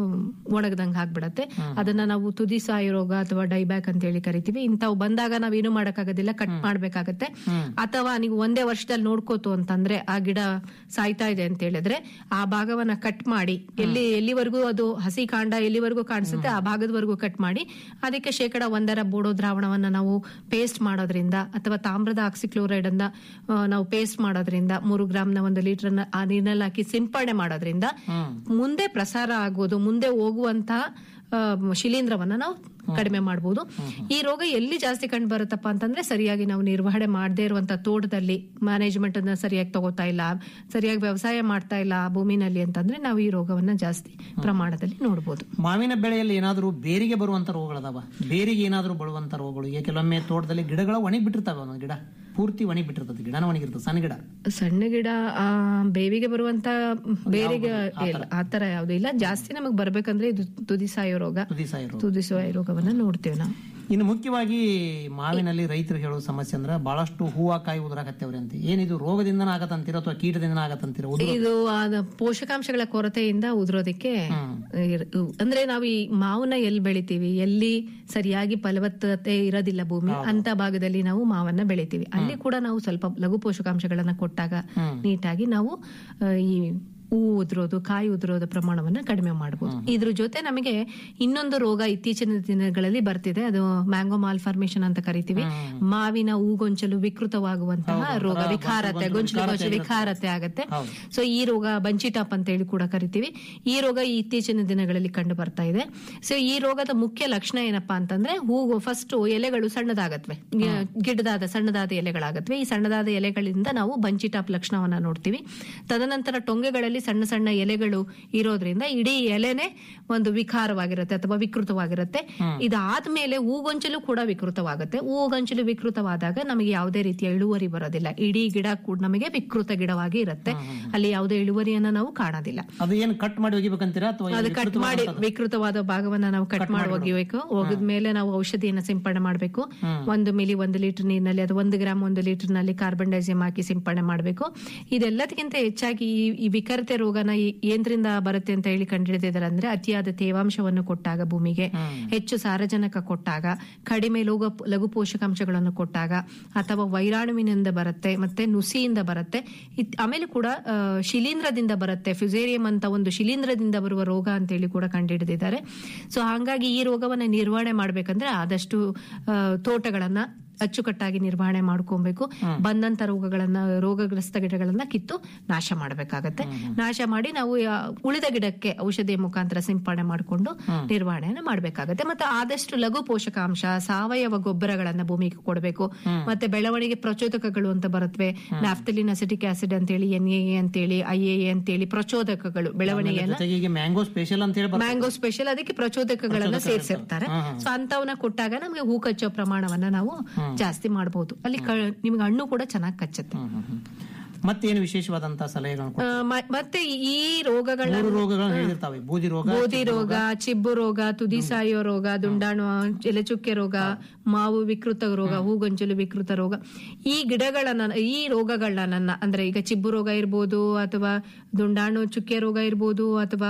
ಒಣಗದಂಗ ಆಗ್ಬಿಡತ್ತೆ ಅದನ್ನ ನಾವು ತುದಿ ಸಾಯಿ ರೋಗ ಅಥವಾ ಡೈಬ್ಯಾಕ್ ಅಂತ ಹೇಳಿ ಕರಿತೀವಿ ಇಂಥವು ಬಂದಾಗ ನಾವೇನು ಮಾಡಕ್ಕಾಗೋದಿಲ್ಲ ಕಟ್ ಮಾಡ್ಬೇಕಾಗತ್ತೆ ಅಥವಾ ನೀವು ಒಂದೇ ವರ್ಷದಲ್ಲಿ ನೋಡ್ಕೋತು ಅಂತಂದ್ರೆ ಆ ಗಿಡ ಸಾಯ್ತಾ ಇದೆ ಅಂತ ಹೇಳಿದ್ರೆ ಆ ಭಾಗವನ್ನ ಕಟ್ ಮಾಡಿ ಎಲ್ಲಿ ಎಲ್ಲಿವರೆಗೂ ಅದು ಹಸಿ ಕಾಂಡ ಎಲ್ಲಿವರೆಗೂ ಕಾಣಿಸುತ್ತೆ ಆ ಭಾಗದವರೆಗೂ ಕಟ್ ಮಾಡಿ ಅದಕ್ಕೆ ಶೇಕಡ ಒಂದರ ಬೋಡೋ ದ್ರಾವಣವನ್ನ ನಾವು ಪೇಸ್ಟ್ ಮಾಡೋದ್ರಿಂದ ಅಥವಾ ತಾಮ್ರದ ಆಕ್ಸಿಕ್ಲೋರೈಡ್ ಅನ್ನ ಆ, ನಾವು ಪೇಸ್ಟ್ ಮಾಡೋದ್ರಿಂದ ಮೂರು ಗ್ರಾಮ್ನ ಒಂದು ಲೀಟರ್ ಆ ನೀರಿನಲ್ಲಿ ಹಾಕಿ ಸಿಂಪಡಣೆ ಮಾಡೋದ್ರಿಂದ ಮುಂದೆ ಪ್ರಸಾರ ಆಗೋದು ಮುಂದೆ ಹೋಗುವಂತಹ ಆ, ಶಿಲೀಂಧ್ರವನ್ನ ನಾವು ಕಡಿಮೆ ಮಾಡಬಹುದು ಈ ರೋಗ ಎಲ್ಲಿ ಜಾಸ್ತಿ ಕಂಡು ಬರುತ್ತಪ್ಪ ಅಂತಂದ್ರೆ ಸರಿಯಾಗಿ ನಾವು ನಿರ್ವಹಣೆ ಮಾಡದೇ ಇರುವಂತ ತೋಟದಲ್ಲಿ ಮ್ಯಾನೇಜ್ಮೆಂಟ್ ಅನ್ನ ಸರಿಯಾಗಿ ತಗೋತಾ ಇಲ್ಲ ಸರಿಯಾಗಿ ವ್ಯವಸಾಯ ಮಾಡ್ತಾ ಇಲ್ಲ ಆ ಭೂಮಿನಲ್ಲಿ ಅಂತಂದ್ರೆ ನಾವು ಈ ರೋಗವನ್ನ ಜಾಸ್ತಿ ಪ್ರಮಾಣದಲ್ಲಿ ನೋಡಬಹುದು ಮಾವಿನ ಬೆಳೆಯಲ್ಲಿ ಏನಾದರೂ ಬೇರಿಗೆ ಬರುವಂತ ರೋಗಗಳದಾವ ಬೇರಿಗೆ ಏನಾದರೂ ಬರುವಂತ ರೋಗಗಳು ಈಗ ಕೆಲವೊಮ್ಮೆ ತೋಟದಲ್ಲಿ ಗಿಡಗಳು ಒಣಗಿ ಬಿಟ್ಟಿರ್ತಾವೆ ಒಂದೊಂದು ಗಿಡ ಪೂರ್ತಿ ಒಣಗಿ ಬಿಟ್ಟಿರ್ತದೆ ಗಿಡನ ಒಣಗಿರ್ತದೆ ಸಣ್ಣ ಗಿಡ ಸಣ್ಣ ಗಿಡ ಆ, ಬೇವಿಗೆ ಬರುವಂತ ಬೇರಿಗೆ ಇಲ್ಲ, ಆ ತರ ಯಾವ್ದು ಇಲ್ಲ ಜಾಸ್ತಿ ನಮಗ್ ಬರ್ಬೇಕಂದ್ರೆ ಇದು ತುದಿ ಸಾಯೋ ರೋಗ ತುದಿ ಸಾಯೋ ರೋಗ. ತುದಿ ಸಾಯೋ ರೋಗವನ್ನ ನೋಡ್ತೇವೆ ನಾವು ಇನ್ನು ಮುಖ್ಯವಾಗಿ ಮಾವಿನಲ್ಲಿ ರೈತರು ಹೇಳೋ ಸಮಸ್ಯೆ ಅಂದ್ರೆ ಬಹಳಷ್ಟು ಹೂವ ಕಾಯಿ ಉದುರಾಕತ್ತೇವ್ರಿ ಅಂತ ಏನಿದು ರೋಗದಿಂದನ ಆಗತ್ತಂತೀರ ಅಥವಾ ಕೀಟದಿಂದ ಆಗತ್ತಂತೀರ ಉದುರು ಇದು ಆದ ಪೋಷಕಾಂಶಗಳ ಕೊರತೆಯಿಂದ ಉದುರೋದಕ್ಕೆ ಇರ್- ಅಂದ್ರೆ ನಾವು ಈ ಮಾವನ್ನ ಎಲ್ಲಿ ಬೆಳಿತೀವಿ ಎಲ್ಲಿ ಸರಿಯಾಗಿ ಫಲವತ್ತತೆ ಇರೋದಿಲ್ಲ ಭೂಮಿ ಅಂತ ಭಾಗದಲ್ಲಿ ನಾವು ಮಾವನ್ನ ಬೆಳಿತೀವಿ ಅಲ್ಲಿ ಕೂಡ ನಾವು ಸ್ವಲ್ಪ ಲಘು ಪೋಷಕಾಂಶಗಳನ್ನ ಕೊಟ್ಟಾಗ ನೀಟಾಗಿ ನಾವು ಆ, ಈ ಹೂ ಉದುರೋದು ಕಾಯಿ ಉದುರೋದು ಪ್ರಮಾಣವನ್ನ ಕಡಿಮೆ ಮಾಡಬಹುದು ಇದ್ರ ಜೊತೆ ನಮಗೆ ಇನ್ನೊಂದು ರೋಗ ಇತ್ತೀಚಿನ ದಿನಗಳಲ್ಲಿ ಬರ್ತಿದೆ ಅದು ಮ್ಯಾಂಗೋ ಮಾಲ್ ಫಾರ್ಮೇಶನ್ ಅಂತ ಕರಿತೀವಿ ಮಾವಿನ ಹೂಗೊಂಚಲು ವಿಕೃತವಾಗುವಂತಹ ರೋಗ ವಿಕಾರತೆ ಗೊಂಚಲು ಗೊಂಚಲು ವಿಕಾರತೆ ಆಗತ್ತೆ ಸೊ ಈ ರೋಗ ಬಂಚಿಟಾಪ್ ಅಂತ ಹೇಳಿ ಕೂಡ ಕರಿತೀವಿ ಈ ರೋಗ ಈ ಇತ್ತೀಚಿನ ದಿನಗಳಲ್ಲಿ ಕಂಡು ಬರ್ತಾ ಇದೆ ಸೊ ಈ ರೋಗದ ಮುಖ್ಯ ಲಕ್ಷಣ ಏನಪ್ಪಾ ಅಂತಂದ್ರೆ ಹೂವು ಫಸ್ಟ್ ಎಲೆಗಳು ಸಣ್ಣದಾಗತ್ವೆ ಗಿ- ಗಿಡದಾದ ಸಣ್ಣದಾದ ಎಲೆಗಳಾಗತ್ವೆ ಈ ಸಣ್ಣದಾದ ಎಲೆಗಳಿಂದ ನಾವು ಬಂಚಿಟಾಪ್ ಲಕ್ಷಣವನ್ನ ನೋಡ್ತೀವಿ ತದನಂತರ ಟೊಂಗೆಗಳಲ್ಲಿ ಸಣ್ಣ ಸಣ್ಣ ಎಲೆಗಳು ಇರೋದ್ರಿಂದ ಇಡೀ ಎಲೆನೆ ಒಂದು ವಿಕಾರವಾಗಿರುತ್ತೆ ಅಥವಾ ವಿಕೃತವಾಗಿರುತ್ತೆ ಇದಾದ್ಮೇಲೆ ಹೂಗೊಂಚಲು ಕೂಡ ವಿಕೃತವಾಗುತ್ತೆ ಹೂಗೊಂಚಲು ವಿಕೃತವಾದಾಗ ನಮಗೆ ಯಾವುದೇ ರೀತಿಯ ಇಳುವರಿ ಬರೋದಿಲ್ಲ ಇಡೀ ಗಿಡ ಕೂಡ ನಮಗೆ ವಿಕೃತ ಗಿಡವಾಗಿ ಇರುತ್ತೆ ಅಲ್ಲಿ ಯಾವುದೇ ಇಳುವರಿಯನ್ನ ನಾವು ಕಾಣೋದಿಲ್ಲ ಅದು ಏನು ಕಟ್ ಮಾಡಿ ಒಗಿಬೇಕಂತೀರಾ ಅಥವಾ ಅದು ಕಟ್ ಮಾಡಿ ವಿಕೃತವಾದ ಭಾಗವನ್ನ ನಾವು ಕಟ್ ಮಾಡಿ ಒಗಿಬೇಕು ಒಗೆದ ಮೇಲೆ ನಾವು ಔಷಧಿಯನ್ನ ಸಿಂಪಡಣೆ ಮಾಡಬೇಕು ಒಂದು ಮಿಲಿ ಒಂದು ಲೀಟರ್ ನೀರಿನಲ್ಲಿ ಅದು ಒಂದು ಗ್ರಾಮ್ ಒಂದು ಲೀಟರ್ ನಲ್ಲಿ ಕಾರ್ಬನ್ ಡೈಸಿಯಮ್ ಹಾಕಿ ಸಿಂಪಡಣೆ ಮಾಡಬೇಕು ಇದೆಲ್ಲದಕ್ಕಿಂತ ಹೆಚ್ಚಾಗಿ ಈ- ಈ ವಿಕರತೆ ರೋಗನ ಈ- ಏನ್ರಿಂದ ಬರುತ್ತೆ ಅಂತ ಹೇಳಿ ಕಂಡುಹಿಡಿದಿದ್ದಾರೆ ಅಂದ್ರೆ ಅತಿಯಾದ ತೇವಾಂಶವನ್ನು ಕೊಟ್ಟಾಗ ಭೂಮಿಗೆ ಹೆಚ್ಚು ಸಾರಜನಕ ಕೊಟ್ಟಾಗ ಕಡಿಮೆ ಲಘು ಲಘು ಪೋಷಕಾಂಶಗಳನ್ನು ಕೊಟ್ಟಾಗ ಅಥವಾ ವೈರಾಣುವಿನಿಂದ ಬರುತ್ತೆ ಮತ್ತೆ ನುಸಿಯಿಂದ ಬರುತ್ತೆ ಇತ್- ಆಮೇಲೆ ಕೂಡ ಆ, ಶಿಲೀಂಧ್ರದಿಂದ ಬರುತ್ತೆ ಫ್ಯುಸೇರಿಯಂ ಅಂತ ಒಂದು ಶಿಲೀಂಧ್ರದಿಂದ ಬರುವ ರೋಗ ಅಂತೇಳಿ ಕೂಡ ಕಂಡುಹಿಡಿದಿದ್ದಾರೆ ಸೊ ಹಾಗಾಗಿ ಈ ರೋಗವನ್ನ ನಿರ್ವಹಣೆ ಮಾಡ್ಬೇಕಂದ್ರೆ ಆದಷ್ಟು ಆ, ತೋಟಗಳನ್ನ ಅಚ್ಚುಕಟ್ಟಾಗಿ ನಿರ್ವಹಣೆ ಮಾಡ್ಕೊಬೇಕು ಬಂದಂತ ರೋಗಗಳನ್ನ ರೋಗಗ್ರಸ್ತ ಗಿಡಗಳನ್ನ ಕಿತ್ತು ನಾಶ ಮಾಡಬೇಕಾಗತ್ತೆ ನಾಶ ಮಾಡಿ ನಾವು ಯಾ- ಉಳಿದ ಗಿಡಕ್ಕೆ ಔಷಧಿಯ ಮುಖಾಂತರ ಸಿಂಪಡಣೆ ಮಾಡಿಕೊಂಡು ನಿರ್ವಹಣೆಯನ್ನ ಮಾಡಬೇಕಾಗತ್ತೆ ಮತ್ತೆ ಆದಷ್ಟು ಲಘು ಪೋಷಕಾಂಶ ಸಾವಯವ ಗೊಬ್ಬರಗಳನ್ನ ಭೂಮಿಗೆ ಕೊಡಬೇಕು ಮತ್ತೆ ಬೆಳವಣಿಗೆ ಪ್ರಚೋದಕಗಳು ಅಂತ ಬರುತ್ತವೆ ನ್ಯಾಫ್ತಲಿನ್ ಅಸಿಟಿಕ್ ಆಸಿಡ್ ಅಂತೇಳಿ ಎನ್ ಎ ಅಂತೇಳಿ ಐ ಎ ಅಂತೇಳಿ ಪ್ರಚೋದಕಗಳು ಬೆಳವಣಿಗೆಯನ್ನ ಜೊತೆಗೆ ಈಗ ಮ್ಯಾಂಗೋ ಸ್ಪೆಷಲ್ ಅಂತ ಹೇಳಿ ಬರ್ತದೆ. ಮ್ಯಾಂಗೋ ಸ್ಪೆಷಲ್ ಅದಕ್ಕೆ ಪ್ರಚೋದಕಗಳನ್ನ ಸೇರಿಸಿರ್ತಾರೆ ಸೊ ಅಂತವನ್ನ ಕೊಟ್ಟಾಗ ನಮಗೆ ಹೂ ಕಚ್ಚೋ ಪ್ರಮಾಣವನ್ನ ನಾವು ಜಾಸ್ತಿ ಮಾಡಬಹುದು ಅಲ್ಲಿ ಕ- ನಿಮ್ಗೆ ಹಣ್ಣು ಕೂಡ ಚೆನ್ನಾಗಿ ಕಚ್ಚುತ್ತೆ ಮತ್ತೇನು ವಿಶೇಷವಾದಂತಹ ಸಲಹೆಗಳನ್ನು ಆ, ಕೊಡ್ತೀರಾ? ಮ- ಮತ್ತೆ ಈ ರೋಗಗಳನ್ನ ಮೂರು ರೋಗಗಳನ್ನು ಹೇಳಿರ್ತಾವೆ ಬೂದಿ ರೋಗ ಗೋಧಿ ರೋಗ ಚಿಬ್ಬು ರೋಗ ತುದಿ ಸಾಯೋ ರೋಗ ದುಂಡಾಣು ಎಲೆಚುಕ್ಕೆ ರೋಗ ಮಾವು ವಿಕೃತ ರೋಗ ಹೂಗೊಂಚಲು ವಿಕೃತ ರೋಗ ಈ ಗಿಡಗಳನ್ನ ಈ ರೋಗಗಳನ್ನ ಅಂದ್ರೆ ಈಗ ಚಿಬ್ಬು ರೋಗ ಇರ್ಬೋದು ಅಥವಾ ದುಂಡಾಣು ಚುಕ್ಕೆ ರೋಗ ಇರ್ಬೋದು ಅಥವಾ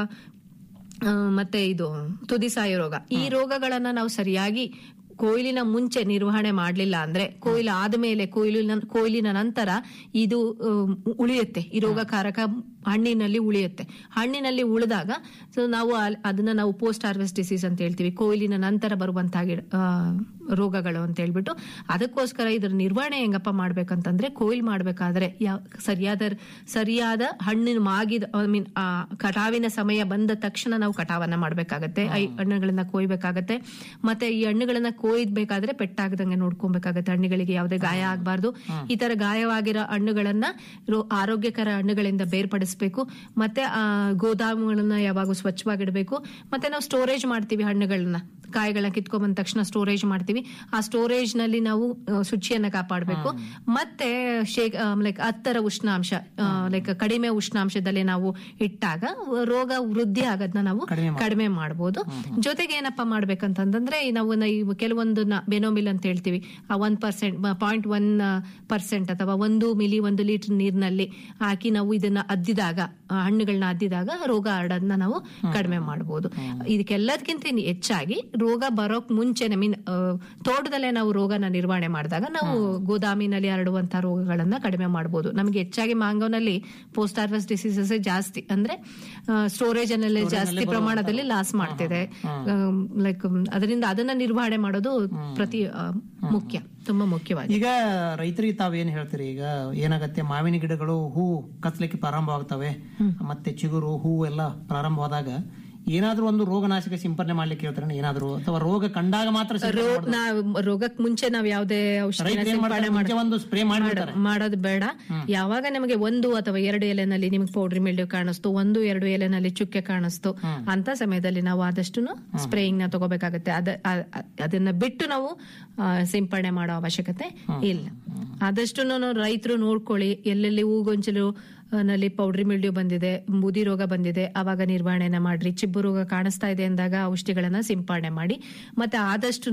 ಆ, ಮತ್ತೆ ಇದು ತುದಿ ಸಾಯೋ ರೋಗ ಈ ರೋಗಗಳನ್ನ ನಾವು ಸರಿಯಾಗಿ ಕೊಯ್ಲಿನ ಮುಂಚೆ ನಿರ್ವಹಣೆ ಮಾಡಲಿಲ್ಲ ಅಂದ್ರೆ ಕೊಯ್ಲು ಆದ್ಮೇಲೆ ಕೊಯ್ಲಿನ ಕೊಯ್ಲಿನ ನಂತರ ಇದು ಅಹ್, ಉಳಿಯುತ್ತೆ ಈ ರೋಗಕಾರಕ ಹಣ್ಣಿನಲ್ಲಿ ಉಳಿಯುತ್ತೆ ಹಣ್ಣಿನಲ್ಲಿ ಉಳಿದಾಗ ಸೊ ನಾವು ಅಲ್- ಅದನ್ನ ನಾವು ಪೋಸ್ಟ್ ಹಾರ್ವೆಸ್ಟ್ ಡಿಸೀಸ್ ಅಂತ ಹೇಳ್ತೀವಿ ಕೊಯ್ಲಿನ ನಂತರ ಬರುವಂತಹ ಗಿಡ ಆ, ರೋಗಗಳು ಅಂತ ಹೇಳ್ಬಿಟ್ಟು ಅದಕ್ಕೋಸ್ಕರ ಇದ್ರ ನಿರ್ವಹಣೆ ಹೆಂಗಪ್ಪ ಮಾಡ್ಬೇಕಂತಂದ್ರೆ ಕೊಯ್ಲು ಮಾಡ್ಬೇಕಾದ್ರೆ ಯಾವ ಸರಿಯಾದ ಸರಿಯಾದ ಹಣ್ಣಿನ ಮಾಗಿದ ಐ ಮೀನ್ ಕಟಾವಿನ ಸಮಯ ಬಂದ ತಕ್ಷಣ ನಾವು ಕಟಾವನ್ನ ಮಾಡ್ಬೇಕಾಗತ್ತೆ ಈ ಹಣ್ಣುಗಳನ್ನ ಕೊಯ್ಬೇಕಾಗತ್ತೆ ಮತ್ತೆ ಈ ಹಣ್ಣುಗಳನ್ನ ಕೊಯ್ಬೇಕಾದ್ರೆ ಪೆಟ್ಟಾಗದಂಗೆ ನೋಡ್ಕೊಬೇಕಾಗತ್ತೆ ಹಣ್ಣುಗಳಿಗೆ ಯಾವುದೇ ಗಾಯ ಆಗಬಾರ್ದು ಈ ತರ ಗಾಯವಾಗಿರೋ ಹಣ್ಣುಗಳನ್ನ ರೋ- ಆರೋಗ್ಯಕರ ಹಣ್ಣುಗಳಿಂದ ಬೇರ್ಪಡಿಸಬೇಕು ಮತ್ತೆ ಆ ಗೋದಾಮುಗಳನ್ನ ಯಾವಾಗ ಸ್ವಚ್ಛವಾಗಿಡಬೇಕು ಮತ್ತೆ ನಾವು ಸ್ಟೋರೇಜ್ ಮಾಡ್ತೀವಿ ಹಣ್ಣುಗಳನ್ನ ಕಾಯಿಗಳನ್ನ ಕಿತ್ಕೊಂಡ್ ಬಂದ ತಕ್ಷಣ ಸ್ಟೋರೇಜ್ ಮಾಡ್ತೀವಿ ಆ ಸ್ಟೋರೇಜ್ ನಲ್ಲಿ ನಾವು ಆ, ಶುಚಿಯನ್ನ ಕಾಪಾಡಬೇಕು ಮತ್ತೆ ಶೇಕ್ ಲೈಕ್ ಹತ್ತರ ಉಷ್ಣಾಂಶ ಲೈಕ್ ಕಡಿಮೆ ಉಷ್ಣಾಂಶದಲ್ಲಿ ನಾವು ಇಟ್ಟಾಗ ರೋಗ ವೃದ್ಧಿ ಆಗೋದನ್ನ ನಾವು ಕಡಿಮೆ ಮಾಡಬಹುದು ಜೊತೆಗೆ ಏನಪ್ಪಾ ಮಾಡ್ಬೇಕಂತಂದ್ರೆ ಈ ನಾವು ನ- ಇವು ಕೆಲವೊಂದನ್ನ ಬೆನೋಮಿಲ್ ಅಂತ ಹೇಳ್ತೀವಿ ಆ one percent point one percent ಅಥವಾ ಒಂದು ಮಿಲಿ ಒಂದು ಲೀಟರ್ ನೀರಿನಲ್ಲಿ ಹಾಕಿ ನಾವು ಇದನ್ನ ಅದ್ದಿದಾಗ ಆ, ಹಣ್ಣುಗಳನ್ನ ಅದ್ದಿದಾಗ ರೋಗ ಹರಡೋದನ್ನ ನಾವು ಕಡಿಮೆ ಮಾಡಬಹುದು ಇದಕ್ಕೆಲ್ಲದಕ್ಕಿಂತ ಇನ್ನು ಹೆಚ್ಚಾಗಿ ರೋಗ ಬರೋಕ್ ಮುಂಚೆನೆ ಮೀನ್ ತೋಟದಲ್ಲೇ ನಾವು ರೋಗನ ನಿರ್ವಹಣೆ ಮಾಡಿದಾಗ ನಾವು ಗೋದಾಮಿನಲ್ಲಿ ಹರಡುವಂತಹ ರೋಗಗಳನ್ನ ಕಡಿಮೆ ಮಾಡಬಹುದು ನಮಗೆ ಹೆಚ್ಚಾಗಿ ಮ್ಯಾಂಗೋನಲ್ಲಿ ಪೋಸ್ಟ್ ಹಾರ್ವೆಸ್ಟ್ ಡಿಸೀಸಸ್ ಜಾಸ್ತಿ ಅಂದ್ರೆ ಸ್ಟೋರೇಜ್ ಅನ್ನಲ್ಲಿ ಜಾಸ್ತಿ ಪ್ರಮಾಣದಲ್ಲಿ ಲಾಸ್ ಮಾಡ್ತಿದೆ ಲೈಕ್ ಅದರಿಂದ ಅದನ್ನ ನಿರ್ವಹಣೆ ಮಾಡೋದು ಪ್ರತಿ ಆ, ಮುಖ್ಯ ತುಂಬಾ ಮುಖ್ಯವಾಗಿ ಈಗ ರೈತರಿಗೆ ತಾವೇನ್ ಹೇಳ್ತೀರಿ ಈಗ ಏನಾಗತ್ತೆ ಮಾವಿನ ಗಿಡಗಳು ಹೂ ಕತ್ಲಿಕ್ಕೆ ಪ್ರಾರಂಭವಾಗ್ತವೆ ಮತ್ತೆ ಚಿಗುರು ಹೂ ಎಲ್ಲ ಪ್ರಾರಂಭವಾದಾಗ ಏನಾದ್ರೂ ಒಂದು ರೋಗನಾಶಕ ಸಿಂಪರಣೆ ಮಾಡ್ಲಿಕ್ಕೆ ಹೇಳ್ತಾರೆ ಏನಾದ್ರು ಅಥವಾ ರೋಗ ಕಂಡಾಗ ಮಾತ್ರ ಸಿಂಪರಣೆ ರೋ- ಮಾಡೋದು? ನಾವ್ ರೋಗಕ್ ಮುಂಚೆ ನಾವ್ ಯಾವ್ದೇ ಔಷಧಿನ ರೈತರು ಏನ್ ಮಾಡ್ತಾರೆ? ಸಿಂಪಡಣೆ ಮುಂಚೆ ಒಂದು ಸ್ಪ್ರೇ ಮಾಡ್ಬಿಡ್ತಾರೆ ಮಾಡ- ಮಾಡೋದು ಬೇಡ ಯಾವಾಗ ನಮಗೆ ಒಂದು ಅಥವಾ ಎರಡು ಎಲೆನಲ್ಲಿ ನಿಮಗೆ ಪೌಡ್ರಿ ಮಿಲ್ಡ್ಯೂ ಕಾಣಿಸ್ತು ಒಂದು ಎರಡು ಎಲೆನಲ್ಲಿ ಚುಕ್ಕೆ ಕಾಣಿಸ್ತು ಅಂತ ಸಮಯದಲ್ಲಿ ನಾವು ಆದಷ್ಟು ಸ್ಪ್ರೇಯಿಂಗ್ ನ ತಗೋಬೇಕಾಗತ್ತೆ ಅದ ಅ- ಅ- ಅದನ್ನ ಬಿಟ್ಟು ನಾವು ಆ, ಸಿಂಪಡಣೆ ಮಾಡೋ ಅವಶ್ಯಕತೆ ಇಲ್ಲ ಆದಷ್ಟು ರೈತರು ನೋಡ್ಕೊಳ್ಳಿ ಎಲ್ಲೆಲ್ಲಿ ಹೂಗೊಂಚಲು ಆ, ನಲ್ಲಿ ಪೌಡ್ರಿ ಮಿಲ್ಡ್ಯೂ ಬಂದಿದೆ ಬೂದಿ ರೋಗ ಬಂದಿದೆ ಅವಾಗ ನಿರ್ವಹಣೆನ ಮಾಡ್ರಿ ಚಿಬ್ಬು ರೋಗ ಕಾಣಿಸ್ತಾ ಇದೆ ಅಂದಾಗ ಔಷಧಿಗಳನ್ನ ಸಿಂಪಡಣೆ ಮಾಡಿ ಮತ್ತೆ ಆದಷ್ಟು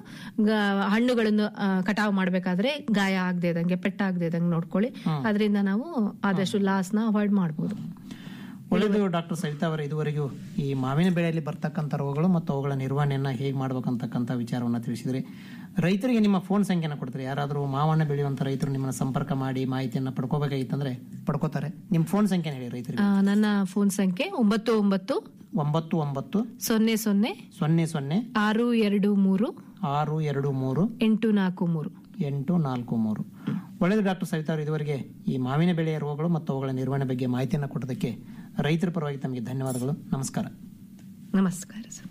ಹಣ್ಣುಗಳನ್ನು ಆ, ಕಟಾವು ಮಾಡ್ಬೇಕಾದ್ರೆ ಗಾಯ ಆಗದೆ ಇದಂಗೆ ಪೆಟ್ಟಾಗದೆ ಇದಂಗೆ ನೋಡ್ಕೊಳ್ಳಿ ಅದರಿಂದ ನಾವು ಆದಷ್ಟು ಲಾಸ್ ನ ಅವಾಯ್ಡ್ ಮಾಡಬಹುದು ಒಳ್ಳೆಯದು ಡಾಕ್ಟರ್ ಸವಿತಾ ಅವರ ಇದುವರೆಗೂ ಈ ಮಾವಿನ ಬೆಳೆಯಲ್ಲಿ ಬರ್ತಕ್ಕಂಥ ರೋಗಗಳು ಮತ್ತು ಅವುಗಳ ನಿರ್ವಹಣೆಯನ್ನ ಹೇಗೆ ಮಾಡ್ಬೇಕಂತಕ್ಕಂಥ ವಿಚಾರವನ್ನ ತಿಳಿಸಿದ್ರಿ ರೈತರಿಗೆ ನಿಮ್ಮ ಫೋನ್ ಸಂಖ್ಯೆನ ಕೊಡ್ತಾರೆ ಯಾರಾದರೂ ಮಾವನ್ನ ಬೆಳೆಯುವಂತ ರೈತರು ನಿಮ್ಮನ್ನ ಸಂಪರ್ಕ ಮಾಡಿ ಮಾಹಿತಿಯನ್ನ ಪಡ್ಕೋಬೇಕಾಗಿತ್ತಂದ್ರೆ ಪಡ್ಕೋತಾರೆ ನಿಮ್ಮ ಫೋನ್ ಸಂಖ್ಯೆ ಹೇಳಿ ರೈತರಿಗೆ ಆ, ನನ್ನ ಫೋನ್ ಸಂಖ್ಯೆ ಒಂಬತ್ತು ಒಂಬತ್ತು ಒಂಬತ್ತು ಒಂಬತ್ತು ಸೊನ್ನೆ ಸೊನ್ನೆ ಸೊನ್ನೆ ಸೊನ್ನೆ ಆರು ಎರಡು ಮೂರು ಆರು ಎರಡು ಮೂರು ಎಂಟು ನಾಲ್ಕು ಮೂರು ಎಂಟು ನಾಲ್ಕು ಮೂರು ಒಳ್ಳೆಯದು ಡಾಕ್ಟರ್ ಸವಿತಾ ಅವರು ಇದುವರೆಗೆ ಈ ಮಾವಿನ ಬೆಳೆಯ ರೋಗಗಳು ಮತ್ತು ಅವುಗಳ ನಿರ್ವಹಣೆ ಬಗ್ಗೆ ಮಾಹಿತಿಯನ್ನು ಕೊಟ್ಟದಕ್ಕೆ ರೈತರ ಪರವಾಗಿ ತಮಗೆ ಧನ್ಯವಾದಗಳು ನಮಸ್ಕಾರ ನಮಸ್ಕಾರ ಸರ್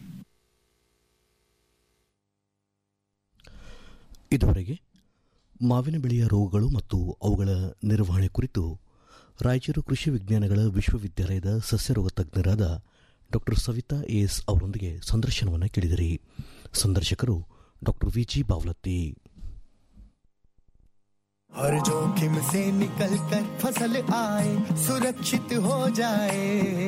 ಇದುವರೆಗೆ ಮಾವಿನ ಬೆಳೆಯ ರೋಗಗಳು ಮತ್ತು ಅವುಗಳ ನಿರ್ವಹಣೆ ಕುರಿತು ರಾಯಚೂರು ಕೃಷಿ ವಿಜ್ಞಾನಗಳ ವಿಶ್ವವಿದ್ಯಾಲಯದ ಸಸ್ಯರೋಗ ತಜ್ಞರಾದ ಡಾಕ್ಟರ್ ಸವಿತಾ ಎಸ್ ಅವರೊಂದಿಗೆ ಸಂದರ್ಶನವನ್ನು ಕೇಳಿದಿರಿ ಸಂದರ್ಶಕರು ಡಾಕ್ಟರ್ ವಿಜಿ ಬಾವ್ಲತ್ತಿ हर जोखिम से निकल कर फसल आए सुरक्षित हो जाए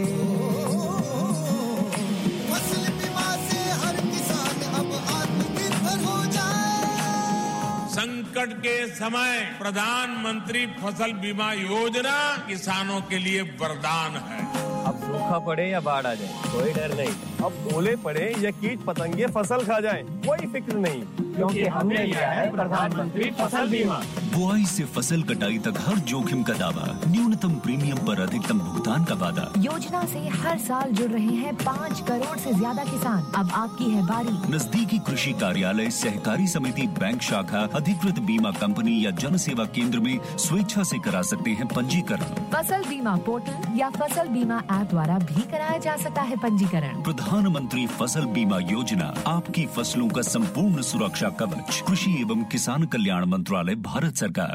फसल बीमा से हर किसान अब आत्मनिर्भर हो जाए संकट के समय प्रधानमंत्री फसल बीमा योजना किसानों के लिए वरदान है अब सूखा पड़े या बाढ़ आ जाए कोई डर नहीं अब ओले पड़े या कीट पतंगे फसल खा जाए कोई फिक्र नहीं क्योंकि हमने लिया है प्रधानमंत्री फसल बीमा बुआई से फसल कटाई तक हर जोखिम का दावा न्यूनतम प्रीमियम पर अधिकतम भुगतान का वादा योजना से हर साल जुड़ रहे हैं पाँच करोड़ से ज्यादा किसान अब आपकी है बारी नजदीकी कृषि कार्यालय सहकारी समिति बैंक शाखा अधिकृत बीमा कंपनी या जन सेवा केंद्र में स्वेच्छा से करा सकते हैं पंजीकरण फसल बीमा पोर्टल या फसल बीमा ऐप द्वारा भी कराया जा सकता है पंजीकरण प्रधानमंत्री फसल बीमा योजना आपकी फसलों का संपूर्ण सुरक्षा कवच कृषि एवं किसान कल्याण मंत्रालय भारत सरकार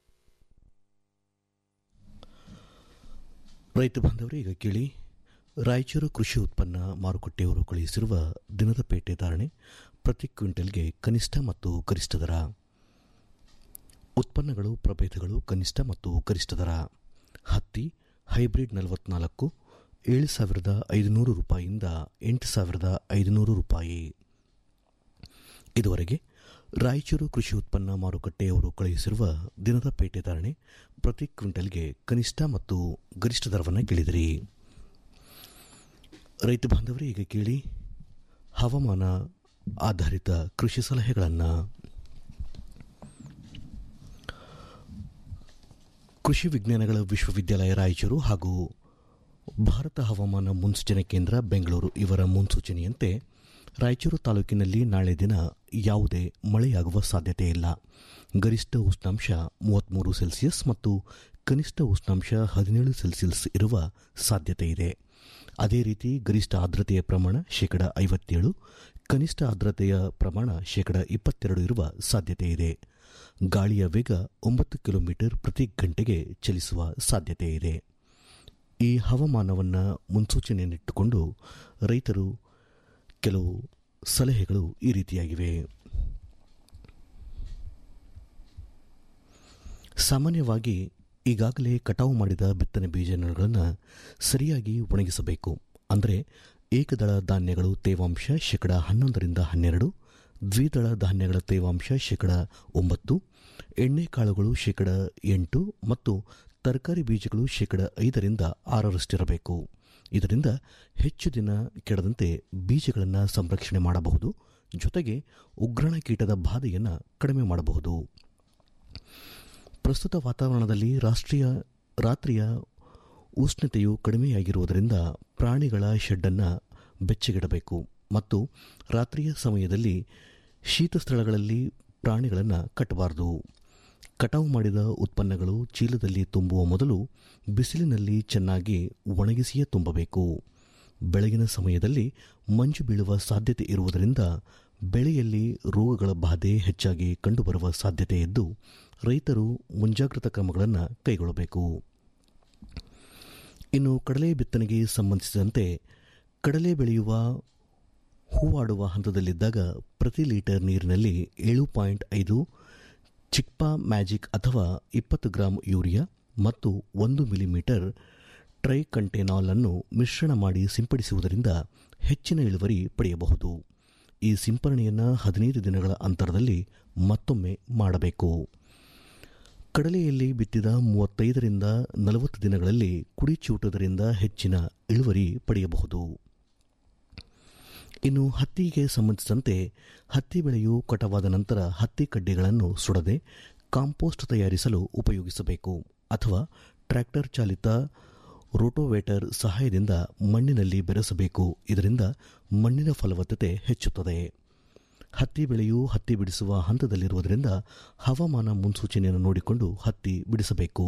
ರೈತ ಬಾಂಧವರು ಈಗ ಕೇಳಿ ರಾಯಚೂರು ಕೃಷಿ ಉತ್ಪನ್ನ ಮಾರುಕಟ್ಟೆಯವರು ಕಳುಹಿಸಿರುವ ದಿನದ ಪೇಟೆ ಧಾರಣೆ ಪ್ರತಿ ಕ್ವಿಂಟಲ್ಗೆ ಕನಿಷ್ಠ ಮತ್ತು ಗರಿಷ್ಠ ದರ ಉತ್ಪನ್ನಗಳು ಪ್ರಭೇದಗಳು ಕನಿಷ್ಠ ಮತ್ತು ಗರಿಷ್ಠ ದರ ಹತ್ತಿ ಹೈಬ್ರಿಡ್ ನಲವತ್ನಾಲ್ಕು ಏಳು ಸಾವಿರದ ಐದುನೂರು ರೂಪಾಯಿಯಿಂದ ಎಂಟು ಸಾವಿರದ ಐದುನೂರು ರೂಪಾಯಿ ಇದುವರೆಗೆ ರಾಯಚೂರು ಕೃಷಿ ಉತ್ಪನ್ನ ಮಾರುಕಟ್ಟೆಯವರು ಕಳುಹಿಸಿರುವ ದಿನದ ಪೇಟೆ ಧಾರಣೆ ಪ್ರತಿ ಕ್ವಿಂಟಲ್ಗೆ ಕನಿಷ್ಠ ಮತ್ತು ಗರಿಷ್ಠ ದರವನ್ನು ಕೇಳಿದಿರಿ ರೈತ ಬಾಂಧವರೇ ಈಗ ಕೇಳಿ ಹವಾಮಾನ ಆಧಾರಿತ ಕೃಷಿ ಸಲಹೆಗಳನ್ನು ಕೃಷಿ ವಿಜ್ಞಾನಗಳ ವಿಶ್ವವಿದ್ಯಾಲಯ ರಾಯಚೂರು ಹಾಗೂ ಭಾರತ ಹವಾಮಾನ ಮುನ್ಸೂಚನೆ ಕೇಂದ್ರ ಬೆಂಗಳೂರು ಇವರ ಮುನ್ಸೂಚನೆಯಂತೆ ರಾಯಚೂರು ತಾಲೂಕಿನಲ್ಲಿ ನಾಳೆ ದಿನ ಯಾವುದೇ ಮಳೆಯಾಗುವ ಸಾಧ್ಯತೆ ಇಲ್ಲ ಗರಿಷ್ಠ ಉಷ್ಣಾಂಶ ಮೂವತ್ತ್ಮೂರು ಸೆಲ್ಸಿಯಸ್ ಮತ್ತು ಕನಿಷ್ಠ ಉಷ್ಣಾಂಶ ಹದಿನೇಳು ಸೆಲ್ಸಿಯಸ್ ಇರುವ ಸಾಧ್ಯತೆ ಇದೆ ಅದೇ ರೀತಿ ಗರಿಷ್ಠ ಆರ್ದ್ರತೆಯ ಪ್ರಮಾಣ ಶೇಕಡ ಐವತ್ತೇಳು ಕನಿಷ್ಠ ಆರ್ದ್ರತೆಯ ಪ್ರಮಾಣ ಶೇಕಡ ಇಪ್ಪತ್ತೆರಡು ಇರುವ ಸಾಧ್ಯತೆ ಇದೆ ಗಾಳಿಯ ವೇಗ ಒಂಬತ್ತು ಕಿಲೋಮೀಟರ್ ಪ್ರತಿ ಗಂಟೆಗೆ ಚಲಿಸುವ ಸಾಧ್ಯತೆ ಇದೆ ಈ ಹವಾಮಾನವನ್ನು ಮುನ್ಸೂಚನೆಯನ್ನಿಟ್ಟುಕೊಂಡು ರೈತರು ಕೆಲವು ಸಲಹೆಗಳು ಈ ರೀತಿಯಾಗಿವೆ ಸಾಮಾನ್ಯವಾಗಿ ಈಗಾಗಲೇ ಕಟಾವು ಮಾಡಿದ ಬಿತ್ತನೆ ಬೀಜಗಳನ್ನು ಸರಿಯಾಗಿ ಒಣಗಿಸಬೇಕು ಅಂದರೆ ಏಕದಳ ಧಾನ್ಯಗಳು ತೇವಾಂಶ ಶೇಕಡ ಹನ್ನೊಂದರಿಂದ ಹನ್ನೆರಡು ದ್ವಿದಳ ಧಾನ್ಯಗಳ ತೇವಾಂಶ ಶೇಕಡ ಒಂಬತ್ತು ಎಣ್ಣೆಕಾಳುಗಳು ಶೇಕಡ ಎಂಟು ಮತ್ತು ತರಕಾರಿ ಬೀಜಗಳು ಶೇಕಡ ಐದರಿಂದ ಆರರಷ್ಟಿರಬೇಕು ಇದರಿಂದ ಹೆಚ್ಚು ದಿನ ಕೆಡದಂತೆ ಬೀಜಗಳನ್ನು ಸಂರಕ್ಷಣೆ ಮಾಡಬಹುದು ಜೊತೆಗೆ ಉಗ್ರಾಣ ಕೀಟದ ಬಾಧೆಯನ್ನು ಕಡಿಮೆ ಮಾಡಬಹುದು ಪ್ರಸ್ತುತ ವಾತಾವರಣದಲ್ಲಿ ರಾಷ್ಟ್ರೀಯ ರಾತ್ರಿಯ ಉಷ್ಣತೆಯು ಕಡಿಮೆಯಾಗಿರುವುದರಿಂದ ಪ್ರಾಣಿಗಳ ಶೆಡ್ಡನ್ನು ಬೆಚ್ಚಗಿಡಬೇಕು ಮತ್ತು ರಾತ್ರಿಯ ಸಮಯದಲ್ಲಿ ಶೀತ ಸ್ಥಳಗಳಲ್ಲಿ ಪ್ರಾಣಿಗಳನ್ನು ಕಟ್ಟಬಾರದು ಕಟಾವು ಮಾಡಿದ ಉತ್ಪನ್ನಗಳು ಚೀಲದಲ್ಲಿ ತುಂಬುವ ಮೊದಲು ಬಿಸಿಲಿನಲ್ಲಿ ಚೆನ್ನಾಗಿ ಒಣಗಿಸಿಯೇ ತುಂಬಬೇಕು ಬೆಳಗಿನ ಸಮಯದಲ್ಲಿ ಮಂಜು ಬೀಳುವ ಸಾಧ್ಯತೆ ಇರುವುದರಿಂದ ಬೆಳೆಯಲ್ಲಿ ರೋಗಗಳ ಬಾಧೆ ಹೆಚ್ಚಾಗಿ ಕಂಡುಬರುವ ಸಾಧ್ಯತೆ ಇದ್ದು ರೈತರು ಮುಂಜಾಗ್ರತಾ ಕ್ರಮಗಳನ್ನು ಕೈಗೊಳ್ಳಬೇಕು ಇನ್ನು ಕಡಲೆ ಬಿತ್ತನೆಗೆ ಸಂಬಂಧಿಸಿದಂತೆ ಕಡಲೆ ಬೆಳೆಯುವ ಹೂವಾಡುವ ಹಂತದಲ್ಲಿದ್ದಾಗ ಪ್ರತಿ ಲೀಟರ್ ನೀರಿನಲ್ಲಿ ಏಳು ಪಾಯಿಂಟ್ ಐದು ಚಿಕ್ಪಾ ಮ್ಯಾಜಿಕ್ ಅಥವಾ ಇಪ್ಪತ್ತು ಗ್ರಾಂ ಯೂರಿಯಾ ಮತ್ತು ಒಂದು ಮಿಲಿಮೀಟರ್ ಟ್ರೈಕಂಟೆನಾಲ್ ಅನ್ನು ಮಿಶ್ರಣ ಮಾಡಿ ಸಿಂಪಡಿಸುವುದರಿಂದ ಹೆಚ್ಚಿನ ಇಳುವರಿ ಪಡೆಯಬಹುದು ಈ ಸಿಂಪರಣೆಯನ್ನು ಹದಿನೈದು ದಿನಗಳ ಅಂತರದಲ್ಲಿ ಮತ್ತೊಮ್ಮೆ ಮಾಡಬೇಕು ಕಡಲೆಯಲ್ಲಿ ಬಿತ್ತಿದ ಮೂವತ್ತೈದರಿಂದ ನಲವತ್ತು ದಿನಗಳಲ್ಲಿ ಕುಡಿಚೂಟುವುದರಿಂದ ಹೆಚ್ಚಿನ ಇಳುವರಿ ಪಡೆಯಬಹುದು ಇನ್ನು ಹತ್ತಿಗೆ ಸಂಬಂಧಿಸಿದಂತೆ ಹತ್ತಿ ಬೆಳೆಯು ಕಟವಾದ ನಂತರ ಹತ್ತಿ ಕಡ್ಡಿಗಳನ್ನು ಸುಡದೆ ಕಾಂಪೋಸ್ಟ್ ತಯಾರಿಸಲು ಉಪಯೋಗಿಸಬೇಕು ಅಥವಾ ಟ್ರ್ಯಾಕ್ಟರ್ ಚಾಲಿತ ರೋಟೋವೇಟರ್ ಸಹಾಯದಿಂದ ಮಣ್ಣಿನಲ್ಲಿ ಬೆರೆಸಬೇಕು ಇದರಿಂದ ಮಣ್ಣಿನ ಫಲವತ್ತತೆ ಹೆಚ್ಚುತ್ತದೆ ಹತ್ತಿ ಬೆಳೆಯು ಹತ್ತಿ ಬಿಡಿಸುವ ಹಂತದಲ್ಲಿರುವುದರಿಂದ ಹವಾಮಾನ ಮುನ್ಸೂಚನೆಯನ್ನು ನೋಡಿಕೊಂಡು ಹತ್ತಿ ಬಿಡಿಸಬೇಕು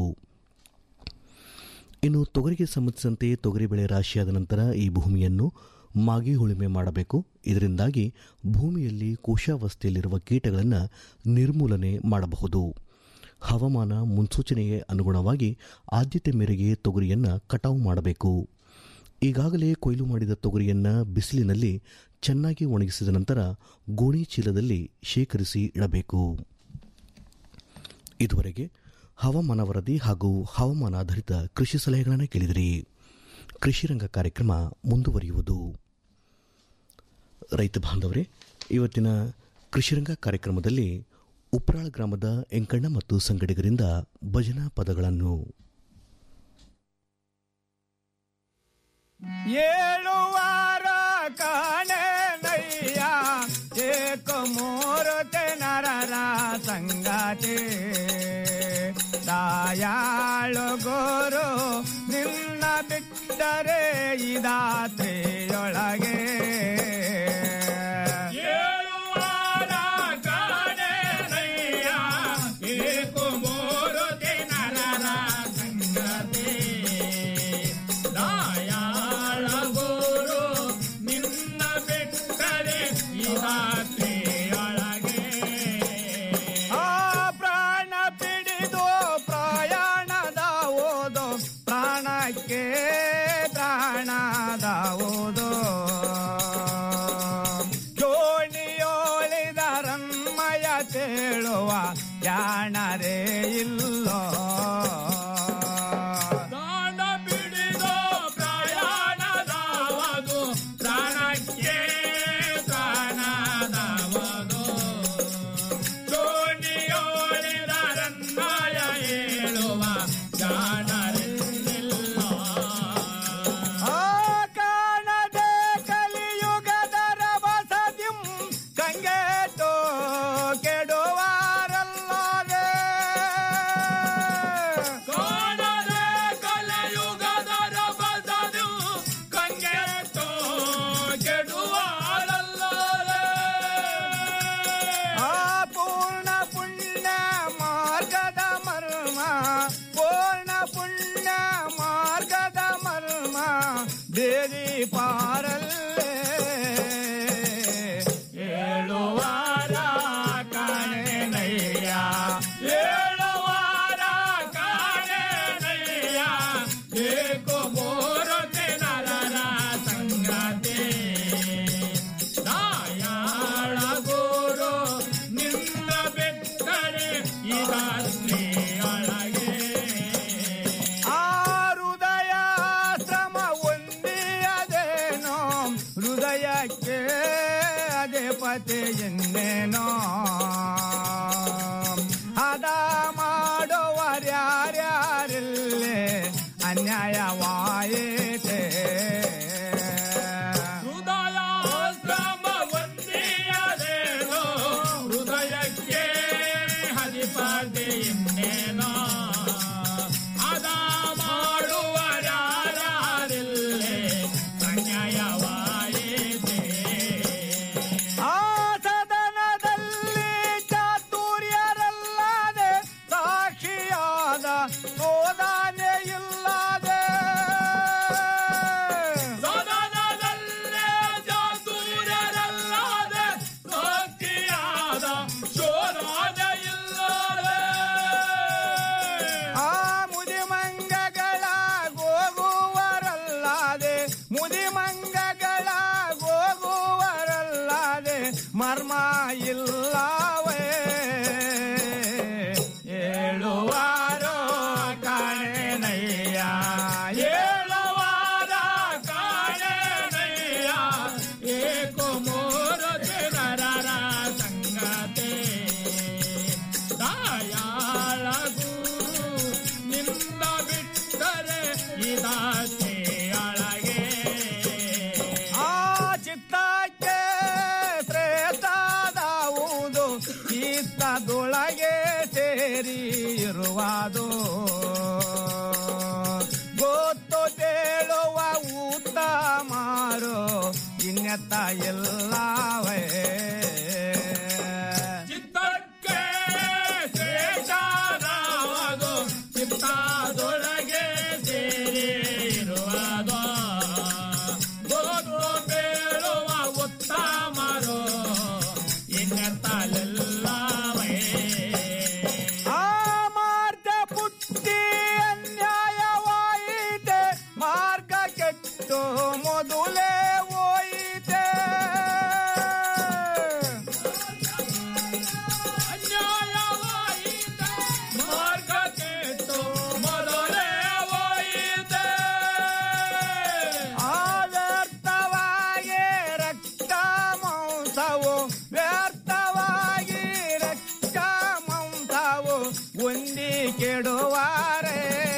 ಇನ್ನು ತೊಗರಿಗೆ ಸಂಬಂಧಿಸಿದಂತೆ ತೊಗರಿ ಬೆಳೆ ರಾಶಿಯಾದ ನಂತರ ಈ ಭೂಮಿಯನ್ನು ಮಾಗಿ ಉಳುಮೆ ಮಾಡಬೇಕು ಇದರಿಂದಾಗಿ ಭೂಮಿಯಲ್ಲಿ ಕೋಶಾವಸ್ಥೆಯಲ್ಲಿರುವ ಕೀಟಗಳನ್ನು ನಿರ್ಮೂಲನೆ ಮಾಡಬಹುದು ಹವಾಮಾನ ಮುನ್ಸೂಚನೆಗೆ ಅನುಗುಣವಾಗಿ ಆದ್ಯತೆ ಮೇರೆಗೆ ತೊಗರಿಯನ್ನು ಕಟಾವು ಮಾಡಬೇಕು ಈಗಾಗಲೇ ಕೊಯ್ಲು ಮಾಡಿದ ತೊಗರಿಯನ್ನು ಬಿಸಿಲಿನಲ್ಲಿ ಚೆನ್ನಾಗಿ ಒಣಗಿಸಿದ ನಂತರ ಗೋಣಿ ಚೀಲದಲ್ಲಿ ಶೇಖರಿಸಿ ಇಡಬೇಕು ಇದುವರೆಗೆ ಹವಾಮಾನ ವರದಿ ಹಾಗೂ ಹವಾಮಾನ ಆಧಾರಿತ ಕೃಷಿ ಸಲಹೆಗಳನ್ನು ಕೇಳಿದಿರಿ ಕೃಷಿರಂಗ ಕಾರ್ಯಕ್ರಮ ಮುಂದುವರಿಯುವುದು ರೈತ ಬಾಂಧವರೇ ಇವತ್ತಿನ ಕೃಷಿರಂಗ ಕಾರ್ಯಕ್ರಮದಲ್ಲಿ ಉಪ್ರಾಳ ಗ್ರಾಮದ ಎಂಕಣ್ಣ ಮತ್ತು ಸಂಗಡಿಗರಿಂದ ಭಜನಾ ಪದಗಳನ್ನು ಏಳುವಾರ ಕಾಣೆ ನಯ್ಯ ಏಕ ಮೂರುತೆ ನರರ ಸಂಗಾತಿ ದಯಾಳು ಗುರು ನಿನ್ನ ಬಿಟ್ಟರೆ ಇದಾತ್ರಿಯೊಳಗೆ ಏಳುವಾರ ಕಾಣೆ ನಯ್ಯ ಏಕ ಮೂರುತೆ ನರರ ಸಂಗಾತಿ ದಯಾಳ ಗುರು ನಿನ್ನ ಬೆಟ್ಟರೆ ಇವಾತ್ರಿಯೊಳಗೆ ಆ ಪ್ರಾಣ ಪಿಡಿದು ಪ್ರಯಾಣದ ಓದು ಪ್ರಾಣಕ್ಕೆ ಪ್ರಾಣದಾವುದು ಜೋಣಿಯೋಳಿದರನ್ಮಯ ತೇಳುವ ಜಾಣರೇ ಇಲ್ಲೋ ದಾನ ಬಿಡಿದೋ ಪ್ರಯಾಣದವದು ಪ್ರಾಣಕ್ಕೆ ಪ್ರಾಣದವದು ಜೋಣಿಯೋಳಿದರನ್ಮಯ ಹೇಳುವ ಜಾಣರಿಲ್ಲ ಆ ಕಾಣದೆ ಕಲಿಯುಗದರ ಬಸದಿಂ ಕಂಗೆಟೋ ಕೆಡುವಾರಲ್ಲದೆ ಕಾಣದೆ ಕಲಿಯುಗದರ ಬಸದಿಂ ಕಂಗೆಟೋ ಕೆಡುವಾರಲ್ಲದೆ ಆ ಪೂರ್ಣ ಪುಣ್ಯ ಮಾರ್ಗದ ಮರ್ಮ ಪೂರ್ಣ ಪುಣ್ಯ ಮಾರ್ಗದ ಮರ್ಮ ಬೇರಿ ಪಾರಲ್ಲೇ ಏಳುವಾರ ಕಾಣೆನಯ್ಯ ಏಳುವಾರ ಕಾಣೆನಯ್ಯ ಏಕೋ ಮೂರತೆ ನರರ ಸಂಗತಿ ದಯಾಳ ಗುರು ನಿನ್ನ ಬೆಟ್ಟರೆ ಇದಾತ್ರಿಯೊಳಗೆ ಆ ಹೃದಯ ಶ್ರಮ ಒಂದಿಯದೇನೋ ಹೃದಯಕ್ಕೆ ಅದೇ ಪತೆ ಎನ್ನೇನೋ ಅದ ಮಾಡುವರ್ಯಾರ್ಯಾರಿಲ್ಲೇ ಅನ್ಯಾಯವಾಯಿತೆ ಹೃದಯ ಶ್ರಮ ಒಂದಿಯದೇನೋ ಹೃದಯಕ್ಕೆ ಹರಿಪದೆ ಇನ್ನೇನೋ ಅದ ಮಾಡುವರ್ಯಾರಿಲ್ಲೇ ಅನ್ಯಾಯವಾಯಿತೆ ಆ ಸದನದಲ್ಲಿ ಚಾತುರ್ಯರಲ್ಲದೆ ಸಾಕ್ಷಿಯಾದ ಸೋದಾನೆ ಇಲ್ಲದೆ ಸದನದಲ್ಲೇ ಚಾತುರ್ಯರಲ್ಲದೆ ಸಾಕ್ಷಿಯಾದ ಸೋದಾನೆ ಇಲ್ಲದೆ ಆ ಮುದಿಮಂಗಗಳ ಗೋಗುವರಲ್ಲದೆ ಮುದಿಮಂಗಗಳ ಗೋಗುವರಲ್ಲದೆ ಮರ್ಮ ಇಲ್ಲವೇ ಏಳುವಾರೋ ಕಾಣೆನಯ್ಯ ಏಳುವಾರ ಕಾಣೆನಯ್ಯ ಏಕೋ ಮೂರು ನರರ ಸಂಗತೆ ದಯಾಳ ಗುರು ಇಲ್ಲವೇ ಚಿತ್ತಕ್ಕೆ ಶ್ರೇಷ್ಠರಾವದು ಚಿತ್ತದೊಳಗೆ ಸೇರಿ ಇರುವುದು ಗೋದು ಬೇಳುವ ಉತ್ತಮರು ಇನ್ನೆತ್ತಲೆಲ್ಲವೇ ಆ ಮಾರ್ಗ ಪುಟ್ಟಿ ಅನ್ಯಾಯವಾಯಿತೆ ಮಾರ್ಗ ಕೆಟ್ಟು ಮೊದಲೇ ಹೋಯಿತೆ ಅನ್ಯಾಯವಾಯಿತೆ ಮಾರ್ಗ ಕೆಟ್ಟು ಮೊದಲೇ ಹೋಯಿತೆ ಆ ವ್ಯರ್ಥವಾಗಿ ರಕ್ತ ಮಾಂಸವು ವ್ಯರ್ಥವಾಗಿ ರಕ್ತ ಮಾಂಸವು ಒಂದಿ ಕೆಡುವಾರೆ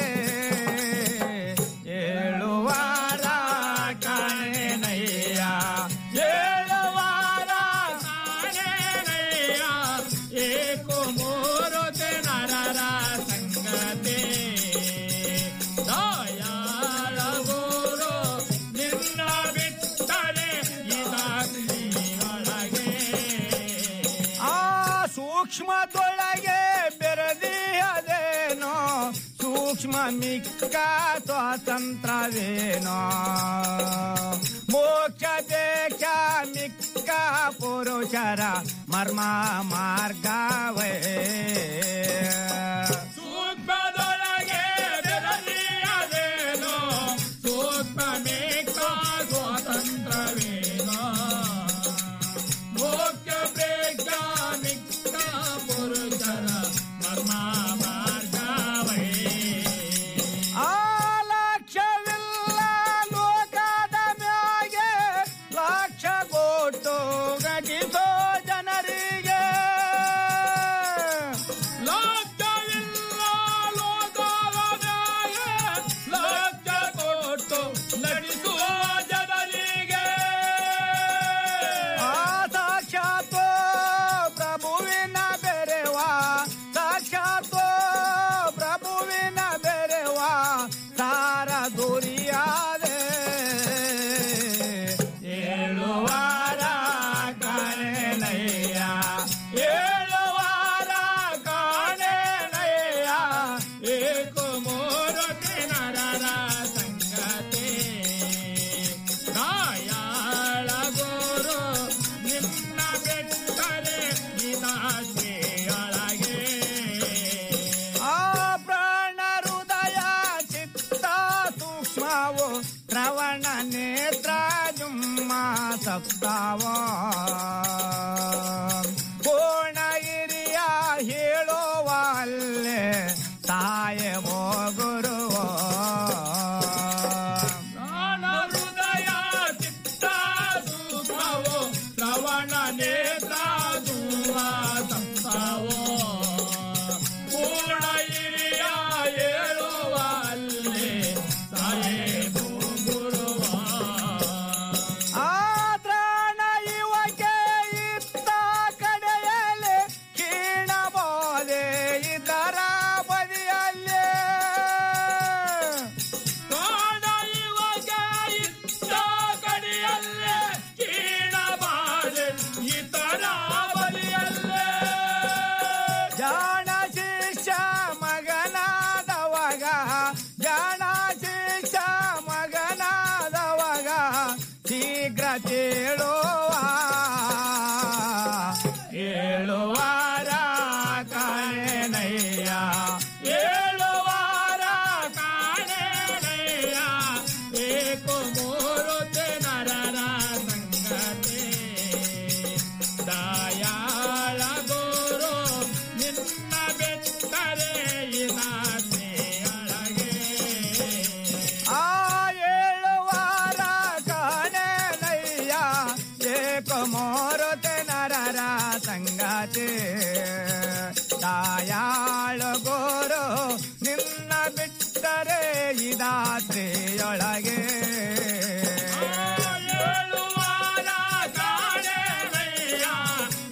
ಏಳುವಾರ ಕಾಣೆನಯ್ಯ ಏಳುವಾರ ಕಾಣೆನಯ್ಯ ಏಕು ಮೂರುತಿ ನರರ ಸಂಗತಿ ದಯಾಳ ಗುರು ನಿನ್ನ ಬಿಟ್ಟರೆ ಇದಾಗ್ಲಿಯೊಳಗೆ ಆ ಸೂಕ್ಷ್ಮದೊಳಗೆ ಬೆರದಿಯದೇನೋ ಸೂಕ್ಷ್ಮ ಮಿಕ್ಕ ಸ್ವಾತಂತ್ರ್ಯವೇನೋ ಮೋಕ್ಷ ಬೇಕ ಮಿಕ್ಕ ಪುರುಷರ ಮರ್ಮ ಮಾರ್ಗವೇ ಸೂಕ್ಷ್ಮದೊಳಗೆ ಬೆರದಿಯದೇನೋ ಸೂಕ್ಷ್ಮ ಮಿಕ್ಕ ಸ್ವಾತಂತ್ರ್ಯವೇನೋ ಮೋಕ್ಷ ಬೇಕ ಮಿಕ್ಕ ಪುರುಷರ ಮರ್ಮ ಮಾರ್ಗವೇ ಆ ಲಕ್ಷ್ಯವಿಲ್ಲ ಲೋಕದ ಮ್ಯಾಗೆ ಲಕ್ಷ ಕೊಟ್ಟು ಗಟಿಸೋ ಜನರಿಗೆ ಲಕ್ಷವಿಲ್ಲ ಲೋಕದ ಮ್ಯಾಗೆ ಲಕ್ಷ ಕೊಟ್ಟು ನಡೆಸುವ ಜನರಿಗೆ ಆ ಸಾಕ್ಷಾತ್ ಪ್ರಭುವಿನ ಬೆರೆವ ಸಾಕ್ಷಾತ್ ಪ್ರಭುವಿನ ಬೆರೆವ ಸಾರ ದುರಿಯಾದೆ ಏಳುವಾರ ಕಾಣೆನಯ್ಯ ಏಳುವಾರ ಕಾಣೆನಯ್ಯ ಏಕು ಮೂರುತಿ ನರರ ಸಂಗತಿ ದಯಾಳ ಗುರು ನಿನ್ನ ಬಿಟ್ಟರೆ ಇದಾಸೆಯೊಳಗೆ ಆ ಪ್ರಾಣ ಹೃದಯ ಚಿತ್ತ ಸೂಕ್ಷ್ಮವು ಶ್ರವಣ ನೇತ್ರ ಜುಮ್ಮ ಸಪ್ತಾವೋ ಕೋಣ ಹಿರಿಯ ಹೇಳುವಲ್ಲೇ ಸಾಯವೋ ಗುರುವೋ ಪ್ರಾಣ ಹೃದಯ ಚಿತ್ತ ಸೂಕ್ಷ್ಮವು ಶ್ರವಣ ನೇತ್ರ ಜುಮ್ಮ ಸಪ್ತಾವೋ ಪೂರ್ಣ ಹಿರಿಯ ಹೇಳುವಲ್ಲೇ ಸಾಯೇಬೋ ಗುರುವ ಆದ್ರಾಣ ಇವಕ್ಕೆ ಇತ್ತ ಕಡೆಯಲ್ಲಿ ಕೀಣ ಬೋದೆ ಇದರ ಬದಿಯಲ್ಲೇ ಪ್ರಾಣ ಇವಕ್ಕೆ ಇತ್ತ ಕಡೆಯಲ್ಲೇ ಕೀಣ ಬಾದೆ ಇತರ ಬದಿಯಲ್ಲೇ ಜಾಣ ಶಿಷ್ಯ ಮಗನಾದವಾಗ ಜಾಣ ಶಿಷ್ಯ ಮಗನಾದವಾಗ ಶೀಘ್ರ ಕೇಳುವ ಏಳುವಾರ ಕಾಣೆನಯ್ಯ ಏಳುವಾರ ಕಾಣೆನಯ್ಯ ಏಕು ಮೂರುತಿ ನರರ ಸಂಗತಿ ದಯಾಳ ಗುರು ನಿನ್ನ ಬಿಟ್ಟರೆ ಇದಾಸೆಯೊಳಗೆ ಆ ಏಳುವಾರ ಕಾಣೆನಯ್ಯ ಏಕ ಮೂರುತಿ ನರರ ಸಂಗತಿ ದಯಾಳ ಗುರು ನಿನ್ನ ಬಿಟ್ಟರೆ ಇದಾಸೆಯೊಳಗೆ ಏಳುವಾರ ಕಾಣೆನಯ್ಯ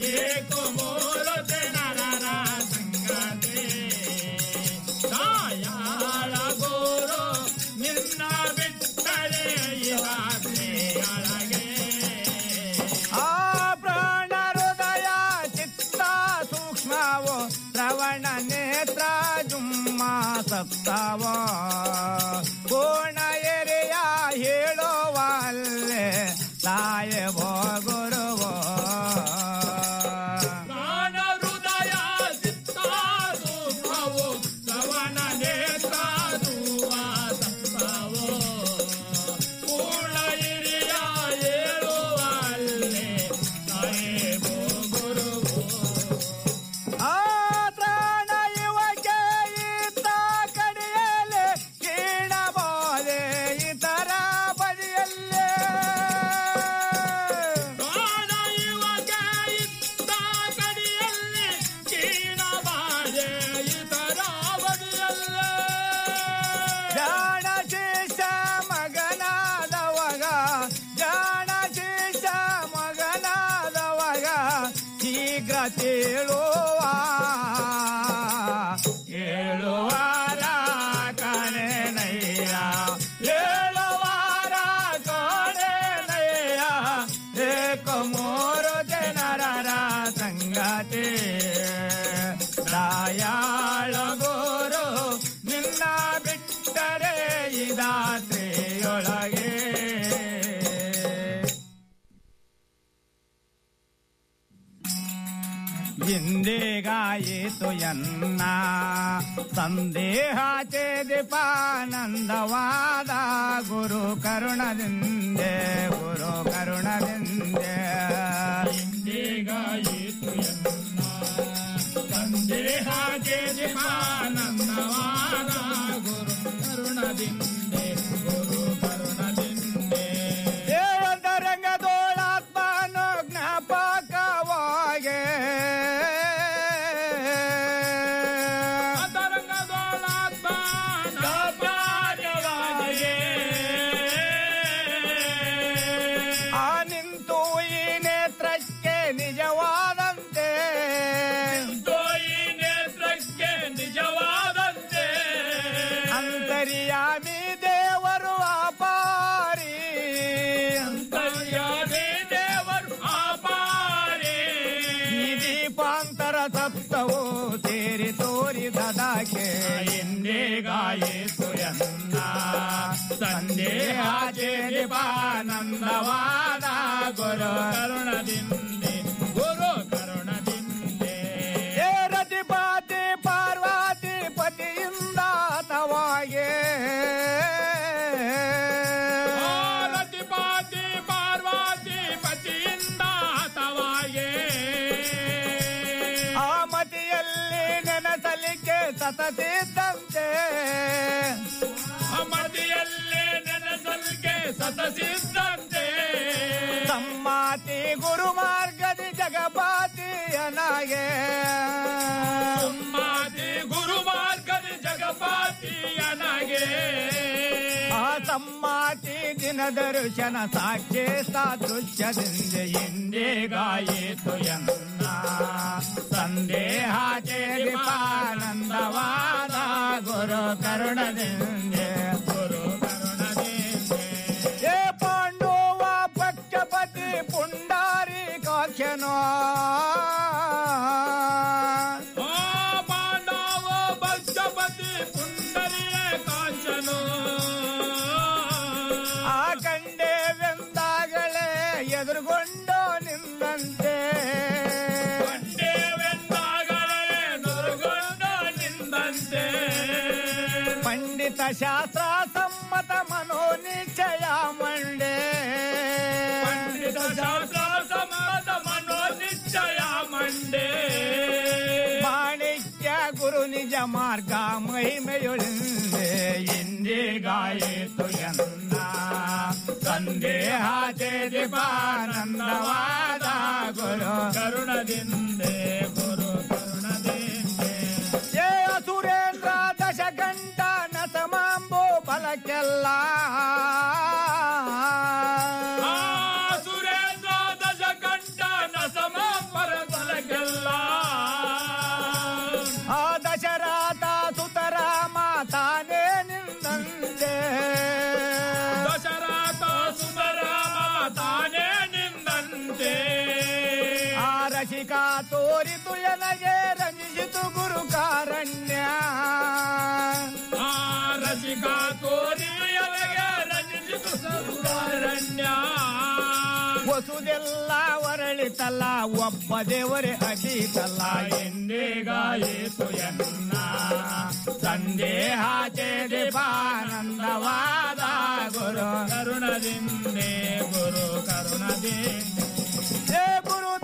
ಸತ್ತವ ಪೂರ್ಣ ಎರೆಯ ಹೇಳುವಲ್ಲೇ ಸಾಯಬೋ ಗುರುವ ಪ್ರಾಣ ಹೃದಯ ಸಿತ್ತಾದು ಭವೋ ಶ್ರವಣ ನೇತ್ರಾದುವ ಸತ್ತವೋ ಪೂರ್ಣ ಹಿರಿಯ ಹೇಳುವಲ್ಲೇ ಸಾಯೇಬೋ ಗುರುವೋ ಆ ಪ್ರಾಣ ಯುವಕೆ ಈತ ಕಡೆಯಲ್ಲೇ ಕೀಣಬೋದೆ ಇತರ ಬದಿಯಲ್ಲೇ ಪ್ರಾಣ ಯುವಕ ಇತ್ತ ಕಡಿಯಲ್ಲಿ ಕೀಣಬಾದೆ ಇತರ ಬದಿಯಲ್ಲೇ ಜಾಣ ಶೇಷ ಮಗನಾದವಗ ಜಾಣ ಶೇಷ ಮಗನಾದವಗ ಶೀಘ್ರ ತೇಳುವ ಏಳುವಾರ ಕಣೆನಯ್ಯ ಏಳುವಾರ ಕಣೆನಯ್ಯ ಏಕ ಮೂರು ಜನರ ಸಂಗತಿ ದಯಾಳ ಗೋರು ನಿನ್ನ ಬಿಟ್ಟರೆ ಇದಾತ್ರೆಯೊಳಗೆ ಹಿಂದೆಗಾಯಿತು ಎನ್ನ ಸಂದೇಹಾಚೆ ದೀಪಾನಂದವಾದ ಗುರು ಕರುಣದಿಂದೆ ಗುರು ಕರುಣದಿಂದೆ ಹಿಂದೆಗಾಯಿತು ಎನ್ನ ಸಂದೇಹಾಚೆ ದೀಪಾನಂದವಾದ ಗುರು ಕರುಣದಿಂದೆ ಗುರು ಕರುಣದಿಂದೆ ದೇವದರಂಗದೋಳಾತ್ಮನು ಜ್ಞಾಪಕವಾಗೆ ಆ ನಿಂತು ಈ ನೇತ್ರಕ್ಕೆ ನಿಜವಾದಂತೆ ಈ ನೇತ್ರಕ್ಕೆ ನಿಜವಾದಂತೆ ಅಂತರ್ಯಾಮಿ ದೇವರು ಅಪಾರಿ ಅಂತರ್ಯಾಮಿ ದೇವರು ಅಪಾರಿ ಈ ದೀಪಾಂತರ ಸಪ್ತವು ಸೇರಿ ತೋರಿದದಾಕೆ ಹಿಂದೆಗಾಯಿತು ಎನ್ನ ಸಂದೇಹಾಚೆ ದೀಪಾನಂದವಾದ ಗುರು ಕರುಣದಿಂದೆ ಗುರು ಕರುಣದಿಂದೆ ಏ ರತಿಪಾತಿ ಪಾರ್ವತಿ ಪತಿಯಿಂದ ತವಾಗೆ ರತಿಪಾತಿ ಪಾರ್ವತಿ ಪತಿಯಿಂದ ತವಾಗೆ ಆ ಮತಿಯಲ್ಲಿ ನೆನೆಸಲಿಕ್ಕೆ ಸತತಿದ್ದಂತೆ ಮದಿಯಲ್ಲಿ ನೆನೆಸಲ್ಗೆ ಸತಸಿದ್ದಂತೆ ಸಮ್ಮಾತಿ ಗುರು ಮಾರ್ಗದಿ ಜಗಪಾತಿಯನಾಗೆ ಮಾತಿ ಗುರು ಮಾರ್ಗದ ಜಗಪಾತಿಯನಾಗೆ ಆ ಸಮ್ಮಾತಿ ದಿನ ದರ್ಶನ ಸಾಕ್ಷಿ ಸಾದೃಶ್ಯದಿಂದ ಹಿಂದೆಗಾಯಿತು ಎನ್ನ ಸಂದೇಹಾಚೆ ದೀಪಾನಂದವಾದ ಗುರು ಕರುಣದಿಂದೆ ಗುರು ಕರುಣದಿಂದೆ ಏ ಪಾಂಡವ ಪಕ್ಷಪತಿ ಪುಂಡಾರಿ ಕಾಕ್ಷನೋ ಆ ಪಾಂಡವ ಭಕ್ತಪತಿ ಪುಂಡರಿಯ ಕಾಂಚನು ಆ ಕಂಡೇವೆಂದಾಗಲೇ ಎದುರುಗೊಂಡು ನಿಂದಂತೆ ಕಂಡೇವೆಂದಾಗಲೇ ನುರುಗೊಂಡು ನಿಂದಂತೆ ಪಂಡಿತ ಶಾಸ್ತ್ರ ಸಮ್ಮತ ಮನೋ ನಿಶ್ಚಯ ಮಂಡೆ ಪಂಡಿತ ಶಾಸ್ತ್ರ ಸಮ್ಮತ ಮನೋ ನಿಶ್ಚಯ ಮಂಡೆ ಮಾಣಿಕ್ಯ ಗುರು ನಿಜ ಮಾರ್ಗ ಮಹಿಮೆಯೊಳಿಂದೆ ಇಂದಿಗಾಯಿತು ಎನ್ನ ಸಂದೇಹಾಚೆ ದೀಪಾನಂದವಾದ ಗುರು ಕರುಣದಿಂದೆ ಗುರು ಕರುಣದಿಂದೆ ಏ ಸುರೇಂದ್ರ ದಶಗಂಟ ನಸಮಾಂಬೋ ಬಲಕ್ಕೆಲ್ಲ ಆ ಸುರೇಂದ್ರ ದಶಕಂಠ ನಸಮ ಪರತಲಗೆಲ್ಲ ಆ ದಶರಾತ ಸುತರಾಮ ತಾನೇ ನಿಂದಂತೆ ದಶರಥ ಸುಂದರಾಮ ತಾನೇ ನಿಂದಂತೆ ಆ ರಸಿಕ ತೋರಿತು ಎನಗೆ ರಂಜಿಸಿತು ಗುರು ಕಾರಣ್ಯ ಆ ವಸುದೆಲ್ಲ ಹೊರಳಿತಲ್ಲ ಒಬ್ಬ ದೇವರೇ ಅಗೀತಲ್ಲ ಎಂದೇಗಾಯಿತು ಎನ್ನ ಸಂದೇಹಾಚೆ ದೀಪಾನಂದವಾದ ಗುರು ಕರುಣದಿಂದೆ ಗುರು ಕರುಣದಿಂದೆ ಹೇ ಗುರು